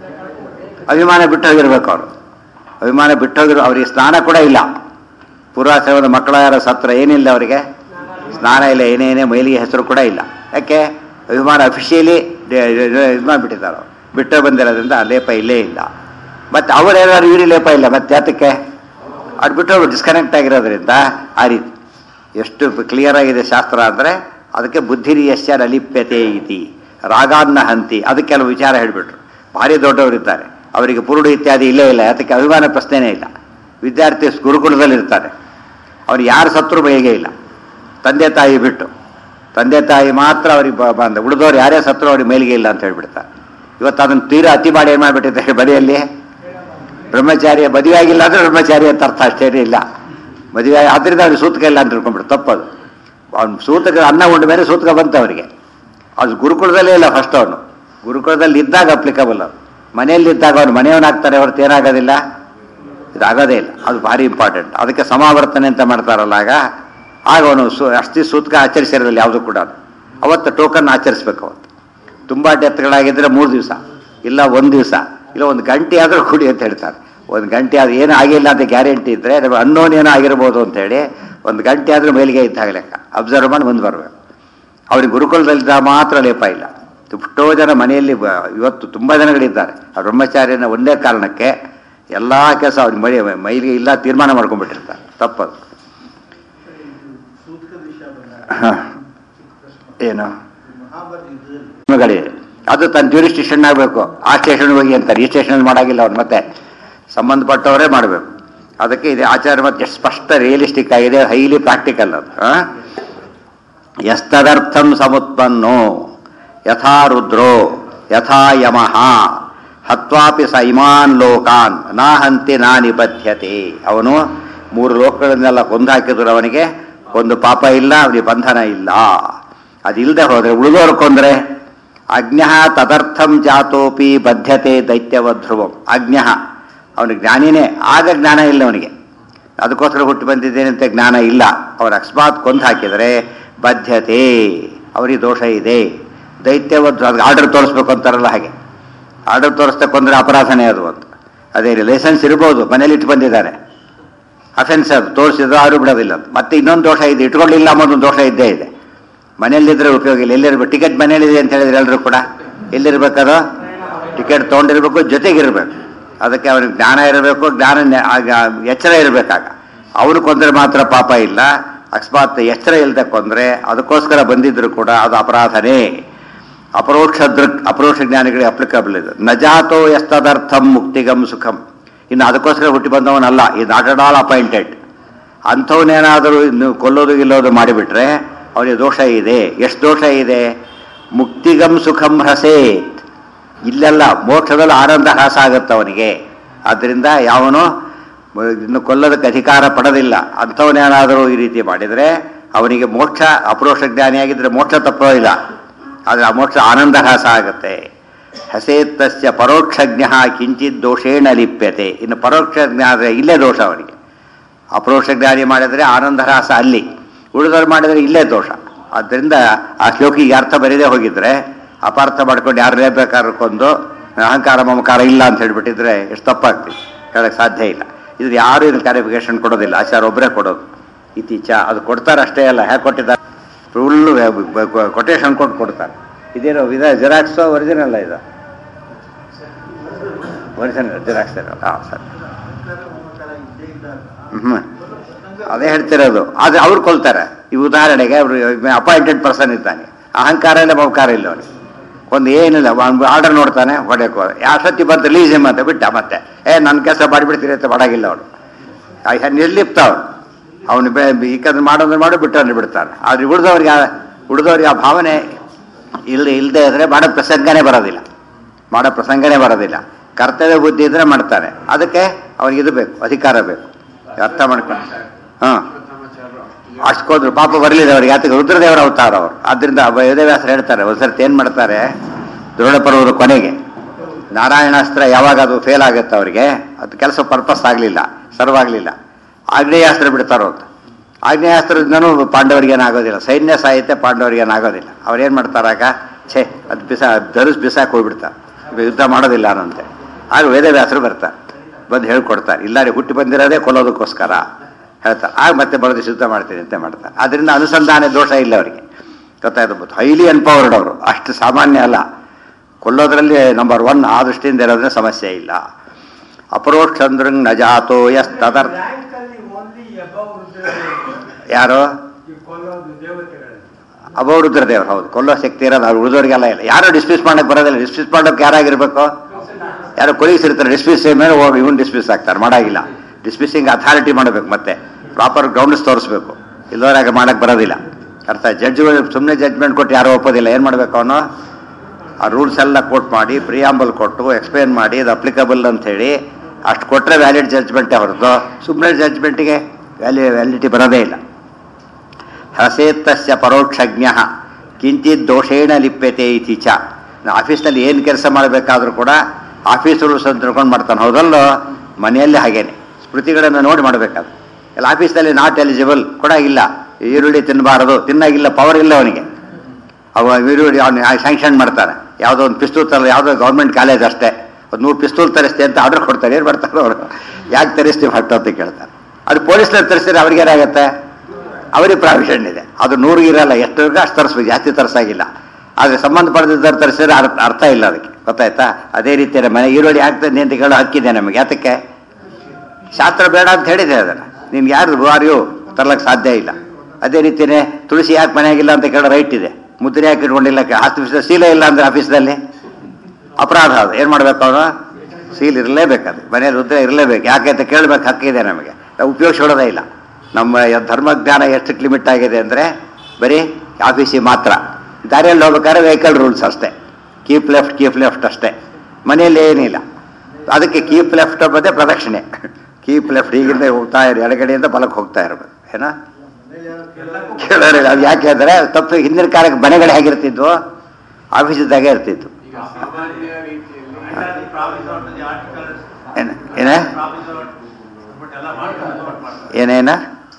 ಅಭಿಮಾನ ಬಿಟ್ಟು ಹೋಗಿರ್ಬೇಕು ಅವರು ಅಭಿಮಾನ ಬಿಟ್ಟು ಹೋಗಿರೋ ಅವರಿಗೆ ಸ್ನಾನ ಕೂಡ ಇಲ್ಲ ಪೂರ್ವಾಶ್ರಮದ ಮಕ್ಕಳ ಯಾರ ಸತ್ರ ಏನಿಲ್ಲ ಅವರಿಗೆ ಸ್ನಾನ ಇಲ್ಲ ಏನೇನೇ ಮೈಲಿಗೆ ಹೆಸರು ಕೂಡ ಇಲ್ಲ ಯಾಕೆ ಅಭಿಮಾನ ಅಫಿಷಿಯಲಿ ಇದು ಮಾಡಿಬಿಟ್ಟಿದ್ದಾರೆ ಬಿಟ್ಟು ಬಂದಿರೋದ್ರಿಂದ ಆ ಲೇಪ ಇಲ್ಲೇ ಇಲ್ಲ ಮತ್ತೆ ಅವರೇನಾದ್ರು ಇವ್ರಿ ಲೇಪ ಇಲ್ಲ ಮತ್ತೆ ಯಾತಕ್ಕೆ ಅದು ಬಿಟ್ಟು ಡಿಸ್ಕನೆಕ್ಟ್ ಆಗಿರೋದ್ರಿಂದ ಆ ರೀತಿ ಎಷ್ಟು ಕ್ಲಿಯರ್ ಆಗಿದೆ ಶಾಸ್ತ್ರ ಅಂದರೆ ಅದಕ್ಕೆ ಬುದ್ಧಿರಿಯಶ್ಯ ನಲಿಪ್ಯತೆ ಇತಿ ರಾಗಾನ್ನ ಹಂತಿ ಅದಕ್ಕೆ ಕೆಲವು ವಿಚಾರ ಹೇಳಿಬಿಟ್ರು ಭಾರಿ ದೊಡ್ಡವರಿದ್ದಾರೆ ಅವರಿಗೆ ಪುರುಡು ಇತ್ಯಾದಿ ಇಲ್ಲೇ ಇಲ್ಲ ಅದಕ್ಕೆ ಅಭಿಮಾನ ಪ್ರಶ್ನೆನೇ ಇಲ್ಲ ವಿದ್ಯಾರ್ಥಿ ಗುರುಕುಲದಲ್ಲಿರ್ತಾರೆ ಅವ್ರು ಯಾರು ಸತ್ರು ಬಯಗೆ ಇಲ್ಲ ತಂದೆ ತಾಯಿ ಬಿಟ್ಟು ತಂದೆ ತಾಯಿ ಮಾತ್ರ ಅವ್ರಿಗೆ ಬ- ಬಂದ ಉಳಿದವ್ರು ಯಾರೇ ಸತ್ರು ಅವ್ರಿಗೆ ಮೇಲಿಗೆ ಇಲ್ಲ ಅಂತ ಹೇಳ್ಬಿಡ್ತಾರೆ ಇವತ್ತು ಅದನ್ನು ತೀರಾ ಅತಿ ಮಾಡಿ ಏನು ಮಾಡಿಬಿಟ್ಟಿದ್ದಾರೆ ಬದಿಯಲ್ಲಿ ಬ್ರಹ್ಮಚಾರಿ ಮದುವೆ ಆಗಿಲ್ಲ ಅಂದ್ರೆ ಬ್ರಹ್ಮಚಾರಿ ಅಂತ ಅರ್ಥ ಅಷ್ಟೇ ಇಲ್ಲ ಮದುವೆ ಆದ್ರಿಂದ ಅವ್ರಿಗೆ ಸೂತಕ ಇಲ್ಲ ಅಂತ ತಿಳ್ಕೊಂಡ್ಬಿಟ್ಟು ತಪ್ಪದು ಅವ್ನು ಸೂತಕ ಅನ್ನ ಉಂಡ ಮೇಲೆ ಸೂತಕ ಬಂತು ಅವರಿಗೆ ಅದು ಗುರುಕುಲದಲ್ಲೇ ಇಲ್ಲ ಫಸ್ಟ್ ಅವನು ಗುರುಕುಲದಲ್ಲಿ ಇದ್ದಾಗ ಅಪ್ಲಿಕಬಲ್ ಅದು ಮನೆಯಲ್ಲಿ ಇದ್ದಾಗ ಅವನು ಮನೆಯವನಾಗ್ತಾರೆ ಹೊರತು ಏನಾಗೋದಿಲ್ಲ ಇದಾಗೋದೇ ಇಲ್ಲ ಅದು ಭಾರಿ ಇಂಪಾರ್ಟೆಂಟ್ ಅದಕ್ಕೆ ಸಮಾವರ್ತನೆ ಅಂತ ಮಾಡ್ತಾರಲ್ಲ ಆಗ ಆಗ ಅವನು ಸು ಅಸ್ಥಿ ಸೂತಕ ಆಚರಿಸಿರೋದಿಲ್ಲ ಯಾವುದು ಕೂಡ ಅವತ್ತು ಟೋಕನ್ ಆಚರಿಸ್ಬೇಕು ಅವತ್ತು ತುಂಬ ಡೆತ್ಗಳಾಗಿದ್ದರೆ ಮೂರು ದಿವಸ ಇಲ್ಲ ಒಂದು ದಿವಸ ಇಲ್ಲ ಒಂದು ಗಂಟೆ ಆದರೂ ಕುಡಿ ಅಂತ ಹೇಳ್ತಾರೆ ಒಂದು ಗಂಟೆ ಆದ್ರೆ ಏನೂ ಆಗಿಲ್ಲ ಅಂತ ಗ್ಯಾರಂಟಿ ಇದ್ದರೆ ಅನ್ನೋನ್ ಏನೋ ಆಗಿರ್ಬೋದು ಅಂತೇಳಿ ಒಂದು ಗಂಟೆ ಆದರೂ ಮೇಲಿಗೆ ಇದ್ದಾಗ ಲೆಕ್ಕ ಅಬ್ಸರ್ವ್ ಮಾಡಿ ಮುಂದೆ ಬರಬೇಕು ಅವ್ರಿಗೆ ಗುರುಕುಲದಲ್ಲಿದ್ದ ಮಾತ್ರ ಲೇಪ ಇಲ್ಲ ಎಷ್ಟೋ ಜನ ಮನೆಯಲ್ಲಿ ಬ- ಇವತ್ತು ತುಂಬ ಜನಗಳಿದ್ದಾರೆ ಆ ಬ್ರಹ್ಮಚಾರ್ಯನ ಒಂದೇ ಕಾರಣಕ್ಕೆ ಎಲ್ಲ ಕೆಲಸ ಅವ್ರಿಗೆ ಮೈ ಮೈಲಿಗೆ ಇಲ್ಲ ತೀರ್ಮಾನ ಮಾಡ್ಕೊಂಡ್ಬಿಟ್ಟಿರ್ತಾರೆ ತಪ್ಪದು ಸೂತಕದ ವಿಷಯ ಬಂದಾಗ ಹ. ಏನು ಮಹಾಭಾರತ ಯುದ್ಧದಲ್ಲಿ ನಿಯಮಗಳಿದೆ ಅದು ತನ್ನ ಜ್ಯೂರಿಸ್ಟಿಷನ್ ಆಗಬೇಕು ಆ ಸ್ಟೇಷನ್ ಹೋಗಿ ಅಂತಾರೆ ಈ ಸ್ಟೇಷನ್ ಮಾಡಾಗಿಲ್ಲ ಅವ್ರು ಮತ್ತೆ ಸಂಬಂಧಪಟ್ಟವರೇ ಮಾಡಬೇಕು ಅದಕ್ಕೆ ಇದು ಆಚಾರ ಮತ್ತೆ ಎಷ್ಟು ಸ್ಪಷ್ಟ ರಿಯಲಿಸ್ಟಿಕ್ ಆಗಿದೆ ಹೈಲಿ ಪ್ರಾಕ್ಟಿಕಲ್ ಅದು ಆ? ಎಸ್ತದರ್ಥಂ ಸಮುತ್ಪನ್ನೋ ಯಥಾ ರುದ್ರೋ ಯಥಾ ಯಮಃ ಹತ್ವಾಪಿ ಸ ಇಮಾನ್ ಲೋಕಾನ್ ನಾ ಹಂತಿ ನಾ ನಿಬದ್ಧತೆ ಅವನು ಮೂರು ಲೋಕಗಳನ್ನೆಲ್ಲ ಕೊಂದು ಹಾಕಿದ್ರು ಅವನಿಗೆ ಒಂದು ಪಾಪ ಇಲ್ಲ ಅವನಿಗೆ ಬಂಧನ ಇಲ್ಲ ಅದಿಲ್ಲದೆ ಹೋದ್ರೆ ಉಳಿದವರು ಕೊಂದ್ರೆ ಅಜ್ಞ ತದರ್ಥಂ ಜಾತೋಪಿ ಬದ್ಧತೆ ದೈತ್ಯವಧ್ರುವಂ ಅಜ್ಞ ಅವನು ಜ್ಞಾನಿನೇ ಆಗ ಜ್ಞಾನ ಇಲ್ಲ ಅವನಿಗೆ ಅದಕ್ಕೋಸ್ಕರ ಹುಟ್ಟು ಬಂದಿದ್ದೇನೆ ಅಂತ ಜ್ಞಾನ ಇಲ್ಲ ಅವ್ರು ಅಕಸ್ಮಾತ್ ಕೊಂದು ಹಾಕಿದರೆ ಬದ್ಧತೆ ಅವರಿಗೆ ದೋಷ ಇದೆ ದೈತ್ಯವಧ್ರು ಅದಕ್ಕೆ ಆರ್ಡರ್ ತೋರಿಸ್ಬೇಕು ಅಂತಾರಲ್ಲ ಹಾಗೆ ಆರ್ಡರ್ ತೋರಿಸ್ತಾ ಕೊಂದ್ರೆ ಅಪರಾಧನೇ ಅದು ಅಂತ ಅದೇ ಲೈಸೆನ್ಸ್ ಇರ್ಬೋದು ಮನೇಲಿ ಇಟ್ಟು ಬಂದಿದ್ದಾರೆ ಅಫೆನ್ಸ್ ಅದು ತೋರಿಸಿದ್ರು ಯಾರು ಬಿಡೋದಿಲ್ಲ ಅಂತ ಮತ್ತೆ ಇನ್ನೊಂದು ದೋಷ ಇದೆ ಇಟ್ಕೊಳ್ಳಿಲ್ಲ ಅನ್ನೋದು ದೋಷ ಇದ್ದೇ ಇದೆ ಮನೆಯಲ್ಲಿದ್ರೆ ಉಪಯೋಗ ಇಲ್ಲ ಎಲ್ಲಿರ್ಬೇಕು ಟಿಕೆಟ್ ಮನೇಲಿದೆ ಅಂತ ಹೇಳಿದ್ರೆ ಎಲ್ಲರೂ ಕೂಡ ಎಲ್ಲಿರ್ಬೇಕದು ಟಿಕೆಟ್ ತೊಗೊಂಡಿರ್ಬೇಕು ಜೊತೆಗಿರ್ಬೇಕು ಅದಕ್ಕೆ ಅವನಿಗೆ ಜ್ಞಾನ ಇರಬೇಕು ಜ್ಞಾನ ನೆ- ಆಗ ಎಚ್ಚರ ಇರಬೇಕಾಗ ಅವನು ಕೊಂದರೆ ಮಾತ್ರ ಪಾಪ ಇಲ್ಲ ಅಕಸ್ಮಾತ್ ಎಚ್ಚರ ಇಲ್ಲದೆ ಕೊಂದರೆ ಅದಕ್ಕೋಸ್ಕರ ಬಂದಿದ್ರು ಕೂಡ ಅದು ಅಪರಾಧನೇ ಅಪರೋಕ್ಷ ದೃಕ್ ಅಪರೋಕ್ಷ ಜ್ಞಾನಿಗಳಿಗೆ ಅಪ್ಲಿಕಬಲ್ ಇದು ನಜಾತೋ ಎಸ್ತದರ್ಥಂ ಮುಕ್ತಿಗಂ ಸುಖಂ ಇನ್ನು ಅದಕ್ಕೋಸ್ಕರ ಹುಟ್ಟಿ ಬಂದವನಲ್ಲ ಇದು ನಾಟ್ ಅಟ್ ಆಲ್ ಅಪಾಯಿಂಟೆಡ್ ಅಂಥವನ್ನೇನಾದರೂ ಇನ್ನು ಕೊಲ್ಲೋದು ಗಿಲ್ಲೋದು ಮಾಡಿಬಿಟ್ರೆ ಅವನಿಗೆ ದೋಷ ಇದೆ ಎಷ್ಟು ದೋಷ ಇದೆ ಮುಕ್ತಿಗಂ ಸುಖಂ ಹಸೇತ್ ಇಲ್ಲೆಲ್ಲ ಮೋಕ್ಷದಲ್ಲಿ ಆನಂದ ಹ್ರಾಸ ಆಗುತ್ತೆ ಅವನಿಗೆ ಆದ್ದರಿಂದ ಯಾವನು ಇನ್ನು ಕೊಲ್ಲೋದಕ್ಕೆ ಅಧಿಕಾರ ಪಡೋದಿಲ್ಲ ಅಂಥವನೇನಾದರೂ ಈ ರೀತಿ ಮಾಡಿದರೆ ಅವನಿಗೆ ಮೋಕ್ಷ ಅಪರೋಕ್ಷ ಜ್ಞಾನಿಯಾಗಿದ್ದರೆ ಮೋಕ್ಷ ತಪ್ಪೋದಿಲ್ಲ ಆದರೆ ಆ ಮೋಕ್ಷ ಆನಂದ ಹ್ರಾಸ ಆಗುತ್ತೆ ಹಸೇತ್ತಸ್ಯ ಪರೋಕ್ಷಜ್ಞ ಕಿಂಚಿತ್ ದೋಷೇಣ ಲಿಪ್ಯತೆ ಇನ್ನು ಪರೋಕ್ಷ ಜ್ಞಾನ ಇಲ್ಲೇ ದೋಷ ಅವನಿಗೆ ಅಪರೋಕ್ಷ ಜ್ಞಾನಿ ಮಾಡಿದರೆ ಆನಂದ ಹ್ರಾಸ ಅಲ್ಲಿ ಉಳಿದವ್ರು ಮಾಡಿದರೆ ಇಲ್ಲೇ ದೋಷ ಆದ್ದರಿಂದ ಆ ಶ್ಲೋಕಿಗೆ ಅರ್ಥ ಬರೀದೇ ಹೋಗಿದ್ರೆ ಅಪಾರ್ಥ ಮಾಡ್ಕೊಂಡು ಯಾರು ಬೇಕಾದ್ರೂ ಕೊಂದು ಅಹಂಕಾರ ಮಮಕಾರ ಇಲ್ಲ ಅಂತ ಹೇಳ್ಬಿಟ್ಟಿದ್ರೆ ಎಷ್ಟು ತಪ್ಪಾಗ್ತದೆ ಹೇಳಕ್ಕೆ ಸಾಧ್ಯ ಇಲ್ಲ ಇದು ಯಾರು ಇದನ್ನ ಕ್ಲಾರಿಫಿಕೇಶನ್ ಕೊಡೋದಿಲ್ಲ ಆಚಾರ ಒಬ್ಬರೇ ಕೊಡೋದು ಇತ್ತೀಚ ಅದು ಕೊಡ್ತಾರೆ ಅಷ್ಟೇ ಅಲ್ಲ ಹೇಗೆ ಕೊಟ್ಟಿದ್ದಾರೆ ಫುಲ್ಲು ಕೊಟೇಶನ್ ಕೊಟ್ಟು ಕೊಡ್ತಾರೆ ಇದೇನೋ ಇದು ಜೆರಾಕ್ಸು ಒರಿಜಿನಲ್ ಇದು ಒರಿಜಿನಲ್ ಜೆರಾಕ್ಸ್ ಹಾಂ ಸರ್ ಇದ್ದೇ ಇದ್ದಾಗ ಹ್ಞೂ ಅದೇ ಹೇಳ್ತಿರೋದು ಆದರೆ ಅವ್ರು ಕೊಲ್ತಾರೆ ಈ ಉದಾಹರಣೆಗೆ ಅವರು ಅಪಾಯಿಂಟೆಡ್ ಪರ್ಸನ್ ಇದ್ದಾನೆ ಅಹಂಕಾರ ಇಲ್ಲ ಮಮಕಾರ ಇಲ್ಲ ಅವನಿಗೆ ಒಂದು ಏನಿಲ್ಲ ಆರ್ಡರ್ ನೋಡ್ತಾನೆ ಹೊಡೆಯಕ್ಕೆ ಯಾವ ಸತಿ ಬಂತು ರಿಲೀಸ್ ಮತ್ತೆ ಬಿಟ್ಟ ಮತ್ತೆ ಏ ನನ್ನ ಕೆಲಸ ಮಾಡಿಬಿಡ್ತೀರಿ ಅಂತ ಮಾಡಾಗಿಲ್ಲ ಅವನು ನಿರ್ಲಿಪ್ತ ಅವನು ಅವನು ಬೆ ಈಕಂದ್ರೆ ಮಾಡೋದ್ರೆ ಮಾಡಿ ಬಿಟ್ಟವ್ರನ್ನ ಬಿಡ್ತಾನೆ ಆದರೆ ಉಳಿದವ್ರಿಗೆ ಉಳಿದವ್ರಿಗೆ ಆ ಭಾವನೆ ಇಲ್ಲಿ ಇಲ್ಲದೆ ಇದ್ರೆ ಮಾಡೋ ಪ್ರಸಂಗನೇ ಬರೋದಿಲ್ಲ ಮಾಡೋ ಪ್ರಸಂಗನೇ ಬರೋದಿಲ್ಲ ಕರ್ತವ್ಯ ಬುದ್ಧಿ ಇದ್ರೆ ಮಾಡ್ತಾನೆ ಅದಕ್ಕೆ ಅವ್ನಿಗೆ ಇದು ಬೇಕು ಅಧಿಕಾರ ಬೇಕು ಅರ್ಥ ಮಾಡ್ಕೊಂಡು ಹಾಂ ಸಮಾಚಾರ ಅಷ್ಟ್ಕೋದ್ರು ಪಾಪ ಬರಲಿಲ್ಲ ಅವ್ರಿಗೆ ಯಾತಕ್ಕೆ ರುದ್ರದೇವರ ಅವತಾರ ಅವರು ಆದ್ರಿಂದ ವೇದವ್ಯಾಸರು ಹೇಳ್ತಾರೆ ಒಂದ್ಸರ್ತಿ ಏನು ಮಾಡ್ತಾರೆ ದ್ರೋಣ ಪರ್ವದ ಕೊನೆಗೆ ನಾರಾಯಣಾಸ್ತ್ರ ಯಾವಾಗ ಅದು ಫೇಲ್ ಆಗುತ್ತೆ ಅವರಿಗೆ ಅದು ಕೆಲಸ ಪರ್ಪಸ್ ಆಗಲಿಲ್ಲ ಸರ್ವ್ ಆಗಲಿಲ್ಲ ಆಗ್ನೇಯಾಸ್ತ್ರ ಬಿಡ್ತಾರೋ ಅಂತ ಆಗ್ನೇಯಾಸ್ತ್ರದಿಂದನೂ ಪಾಂಡವರಿಗೇನಾಗೋದಿಲ್ಲ ಸೈನ್ಯ ಸಾಹಿತ್ಯ ಪಾಂಡವರಿಗೇನಾಗೋದಿಲ್ಲ ಅವ್ರೇನು ಮಾಡ್ತಾರಾಗ ಛೇ ಅದು ಬಿಸ ಧರಿಸ್ ಬಿಸಾಕ್ ಹೋಗ್ಬಿಡ್ತಾರೆ ಇವ ಯುದ್ಧ ಮಾಡೋದಿಲ್ಲ ಅನ್ನಂತೆ ಆಗ ವೇದವ್ಯಾಸರು ಬರ್ತಾರೆ ಬಂದು ಹೇಳ್ಕೊಡ್ತಾರೆ ಇಲ್ಲ ರೀ ಹುಟ್ಟಿ ಬಂದಿರೋದೇ ಕೊಲ್ಲೋದಕ್ಕೋಸ್ಕರ ಹೇಳ್ತಾರೆ ಆಗ ಮತ್ತೆ ಬರೋದು ಶುದ್ಧ ಮಾಡ್ತೀನಿ ಅಂತ ಮಾಡ್ತಾರೆ ಅದರಿಂದ ಅನುಸಂಧಾನ ದೋಷ ಇಲ್ಲ ಅವರಿಗೆ ಗೊತ್ತಾಯ್ತು ಹೈಲಿ ಅನ್ಪವರ್ಡ್ ಅವರು ಅಷ್ಟು ಸಾಮಾನ್ಯ ಅಲ್ಲ ಕೊಲ್ಲೋದ್ರಲ್ಲಿ ನಂಬರ್ ಒನ್ ಆ ದೃಷ್ಟಿಯಿಂದ ಇರೋದ್ರೆ ಸಮಸ್ಯೆ ಇಲ್ಲ ಅಪರೋಕ್ಷಂದ್ರಂಗ್ ನ ಜಾತೋ ಎಸ್ ತದರ್ ಬ್ಯಾಂಕ್ ಅಲ್ಲಿ ಓನ್ಲಿ ಎಬವ್ ರುದ್ರದೇವರು ಯಾರು ಈ ಕೊಲ್ಲೋದು ದೇವತೆಗಳಲ್ಲಿ ಅಬೋ ರುದ್ರದೇವರು ಹೌದು ಕೊಲ್ಲೋ ಶಕ್ತಿ ಇರೋದು ಅವ್ರು ಉಳಿದವರಿಗೆಲ್ಲ ಇಲ್ಲ ಯಾರು ಡಿಸ್ಮಿಸ್ ಮಾಡಕ್ಕೆ ಬರೋದಿಲ್ಲ ಡಿಸ್ಮಿಸ್ ಮಾಡೋಕೆ ಯಾರಾಗಿರ್ಬೇಕು ಯಾರು ಕೊಲೀಸ್ ಇರ್ತಾರೆ ಡಿಸ್ಮಿಸ್ ಮೇಲೆ ಹೋಗಿ ಇವನು ಡಿಸ್ಮಿಸ್ ಆಗ್ತಾರೆ ಮಾಡಾಗಿಲ್ಲ ಡಿಸ್ಮಿಸ್ಸಿಂಗ್ ಅಥಾರಿಟಿ ಮಾಡಬೇಕು ಮತ್ತೆ ಪ್ರಾಪರ್ ಗ್ರೌಂಡ್ಸ್ ತೋರಿಸ್ಬೇಕು ಇಲ್ಲವರಾಗ ಮಾಡಕ್ಕೆ ಬರೋದಿಲ್ಲ ಅರ್ಥ ಜಡ್ಜ್ಗಳು ಸುಮ್ಮನೆ ಜಡ್ಜ್ಮೆಂಟ್ ಕೊಟ್ಟು ಯಾರು ಒಪ್ಪೋದಿಲ್ಲ ಏನು ಮಾಡಬೇಕು ಅವನು ಆ ರೂಲ್ಸ್ ಎಲ್ಲ ಕೋಟ್ ಮಾಡಿ ಪ್ರಿಯಾಂಬಲ್ ಕೊಟ್ಟು ಎಕ್ಸ್ಪ್ಲೇನ್ ಮಾಡಿ ಇದು ಅಪ್ಲಿಕಬಲ್ ಅಂತ ಹೇಳಿ ಅಷ್ಟು ಕೊಟ್ಟರೆ ವ್ಯಾಲಿಡ್ ಜಡ್ಜ್ಮೆಂಟೇ ಹೊರತು ಸುಮ್ಮನೆ ಜಡ್ಜ್ಮೆಂಟಿಗೆ ವ್ಯಾಲಿ ವ್ಯಾಲಿಡಿಟಿ ಬರೋದೇ ಇಲ್ಲ ಹಸೇತ್ತಸ್ಯ ಪರೋಕ್ಷಜ್ಞ ಕಿಂಚಿತ್ ದೋಷೇಣ ಲಿಪ್ಯತೆ ಇತಿ ಚ ನಾ ಆಫೀಸ್ನಲ್ಲಿ ಏನು ಕೆಲಸ ಮಾಡಬೇಕಾದ್ರೂ ಕೂಡ ಆಫೀಸ್ ರೂಲ್ಸ್ ಅಂತ ತಿಳ್ಕೊಂಡು ಮಾಡ್ತಾನೆ ಹೌದಲ್ಲೋ ಮನೆಯಲ್ಲಿ ಹಾಗೇನೆ ಸ್ಮೃತಿಗಳನ್ನು ನೋಡಿ ಮಾಡಬೇಕಾದ್ರೆ ಎಲ್ಲ ಆಫೀಸ್ನಲ್ಲಿ ನಾಟ್ ಎಲಿಜಿಬಲ್ ಕೂಡ ಇಲ್ಲ ಈರುಳ್ಳಿ ತಿನ್ನಬಾರದು ತಿನ್ನಾಗಿಲ್ಲ ಪವರ್ ಇಲ್ಲ ಅವನಿಗೆ ಅವ ಈರುಳ್ಳಿ ಅವನು ಸ್ಯಾಂಕ್ಷನ್ ಮಾಡ್ತಾನೆ ಯಾವುದೋ ಒಂದು ಪಿಸ್ತೂಲ್ ತರ ಯಾವುದೋ ಗೌರ್ಮೆಂಟ್ ಕಾಲೇಜ್ ಅಷ್ಟೇ ಒಂದು ನೂರು ಪಿಸ್ತೂಲ್ ತರಿಸ್ತೆ ಅಂತ ಆರ್ಡರ್ ಕೊಡ್ತಾರೆ ಏನು ಮಾಡ್ತಾರೆ ಅವರು ಯಾಕೆ ತರಿಸ್ತೀವಿ ಹೊಟ್ಟು ಅಂತ ಕೇಳ್ತಾರೆ ಅದು ಪೊಲೀಸ್ನವ್ರು ತರಿಸಿದ್ರೆ ಅವ್ರಿಗೆ ಏನಾಗುತ್ತೆ ಅವರಿಗೆ ಪ್ರಾವಿಷನ್ ಇದೆ ಅದು ನೂರಿಗೆ ಇರಲ್ಲ ಎಷ್ಟು ಅಷ್ಟು ತರಿಸ್ಬೇಕು ಜಾಸ್ತಿ ತರಿಸಾಗಿಲ್ಲ ಆದರೆ ಸಂಬಂಧಪಡದಿದ್ದವ್ರು ತರಿಸಿದ್ರೆ ಅರ್ಥ ಅರ್ಥ ಇಲ್ಲ ಅದಕ್ಕೆ ಗೊತ್ತಾಯ್ತಾ ಅದೇ ರೀತಿ ಮನೆ ಈರುಳ್ಳಿ ಆಗ್ತದೆ ಅಂತ ಕೇಳೋ ಹಕ್ಕಿದೆ ನಮಗೆ ಯಾತಕ್ಕೆ ಶಾಸ್ತ್ರ ಬೇಡ ಅಂತ ಹೇಳಿದೆ ಅದನ್ನು ನಿನ್ಗೆ ಯಾರು ಯಾರಿಗೂ ತರ್ಲಕ್ಕೆ ಸಾಧ್ಯ ಇಲ್ಲ ಅದೇ ರೀತಿಯೇ ತುಳಸಿ ಯಾಕೆ ಮನೆಯಾಗಿಲ್ಲ ಅಂತ ಕೇಳೋ ರೈಟ್ ಇದೆ ಮುದ್ರೆ ಯಾಕೆ ಇಟ್ಕೊಂಡಿಲ್ಲ ಆಫೀಸ್ ಸೀಲ ಇಲ್ಲ ಅಂದ್ರೆ ಆಫೀಸ್ನಲ್ಲಿ ಅಪರಾಧ ಅದು ಏನು ಮಾಡ್ಬೇಕು ಅವನು ಸೀಲ್ ಇರಲೇಬೇಕದು ಮನೆಯಲ್ಲಿ ರುದ್ರ ಇರಲೇಬೇಕು ಯಾಕೆ ಅಂತ ಕೇಳಬೇಕು ಹಕ್ಕಿದೆ ನಮಗೆ ನಾವು ಉಪಯೋಗಿಸೋದೇ ಇಲ್ಲ ನಮ್ಮ ಯ- ಧರ್ಮಜ್ಞಾನ ಎಷ್ಟು ಲಿಮಿಟ್ ಆಗಿದೆ ಅಂದರೆ ಬರೀ ಆಫೀಸಿಗೆ ಮಾತ್ರ ದಾರಿಯಲ್ಲಿ ಹೋಗ್ಬೇಕಾದ್ರೆ ವೆಹಿಕಲ್ ರೂಲ್ಸ್ ಅಷ್ಟೇ ಕೀಪ್ ಲೆಫ್ಟ್ ಕೀಪ್ ಲೆಫ್ಟ್ ಅಷ್ಟೇ ಮನೆಯಲ್ಲಿ ಏನಿಲ್ಲ ಅದಕ್ಕೆ ಕೀಪ್ ಲೆಫ್ಟ್ ಮತ್ತೆ ಪ್ರದಕ್ಷಿಣೆ ಕೀಪ್ ಲೆಫ್ಟ್ ಹೀಗಿಂದ ಹೋಗ್ತಾ ಇರಿ ಎಡಗಡೆಯಿಂದ ಬಲಕ್ಕೆ ಹೋಗ್ತಾ ಇರಬೇಕು ಏನಾ ಕೇಳೋರಿಲ್ಲ ಅದು ಯಾಕೆ ಅಂದರೆ ತಪ್ಪು ಹಿಂದಿನ ಕಾಲಕ್ಕೆ ಮನೆಗಳು ಹೇಗಿರ್ತಿದ್ವು ಆಫೀಸಿದ್ದಾಗೆ ಇರ್ತಿತ್ತು ಈಗ ಸಾಮಾನ್ಯ ರೀತಿಯಲ್ಲಿ ಏನ ಏನ ಏನೇನ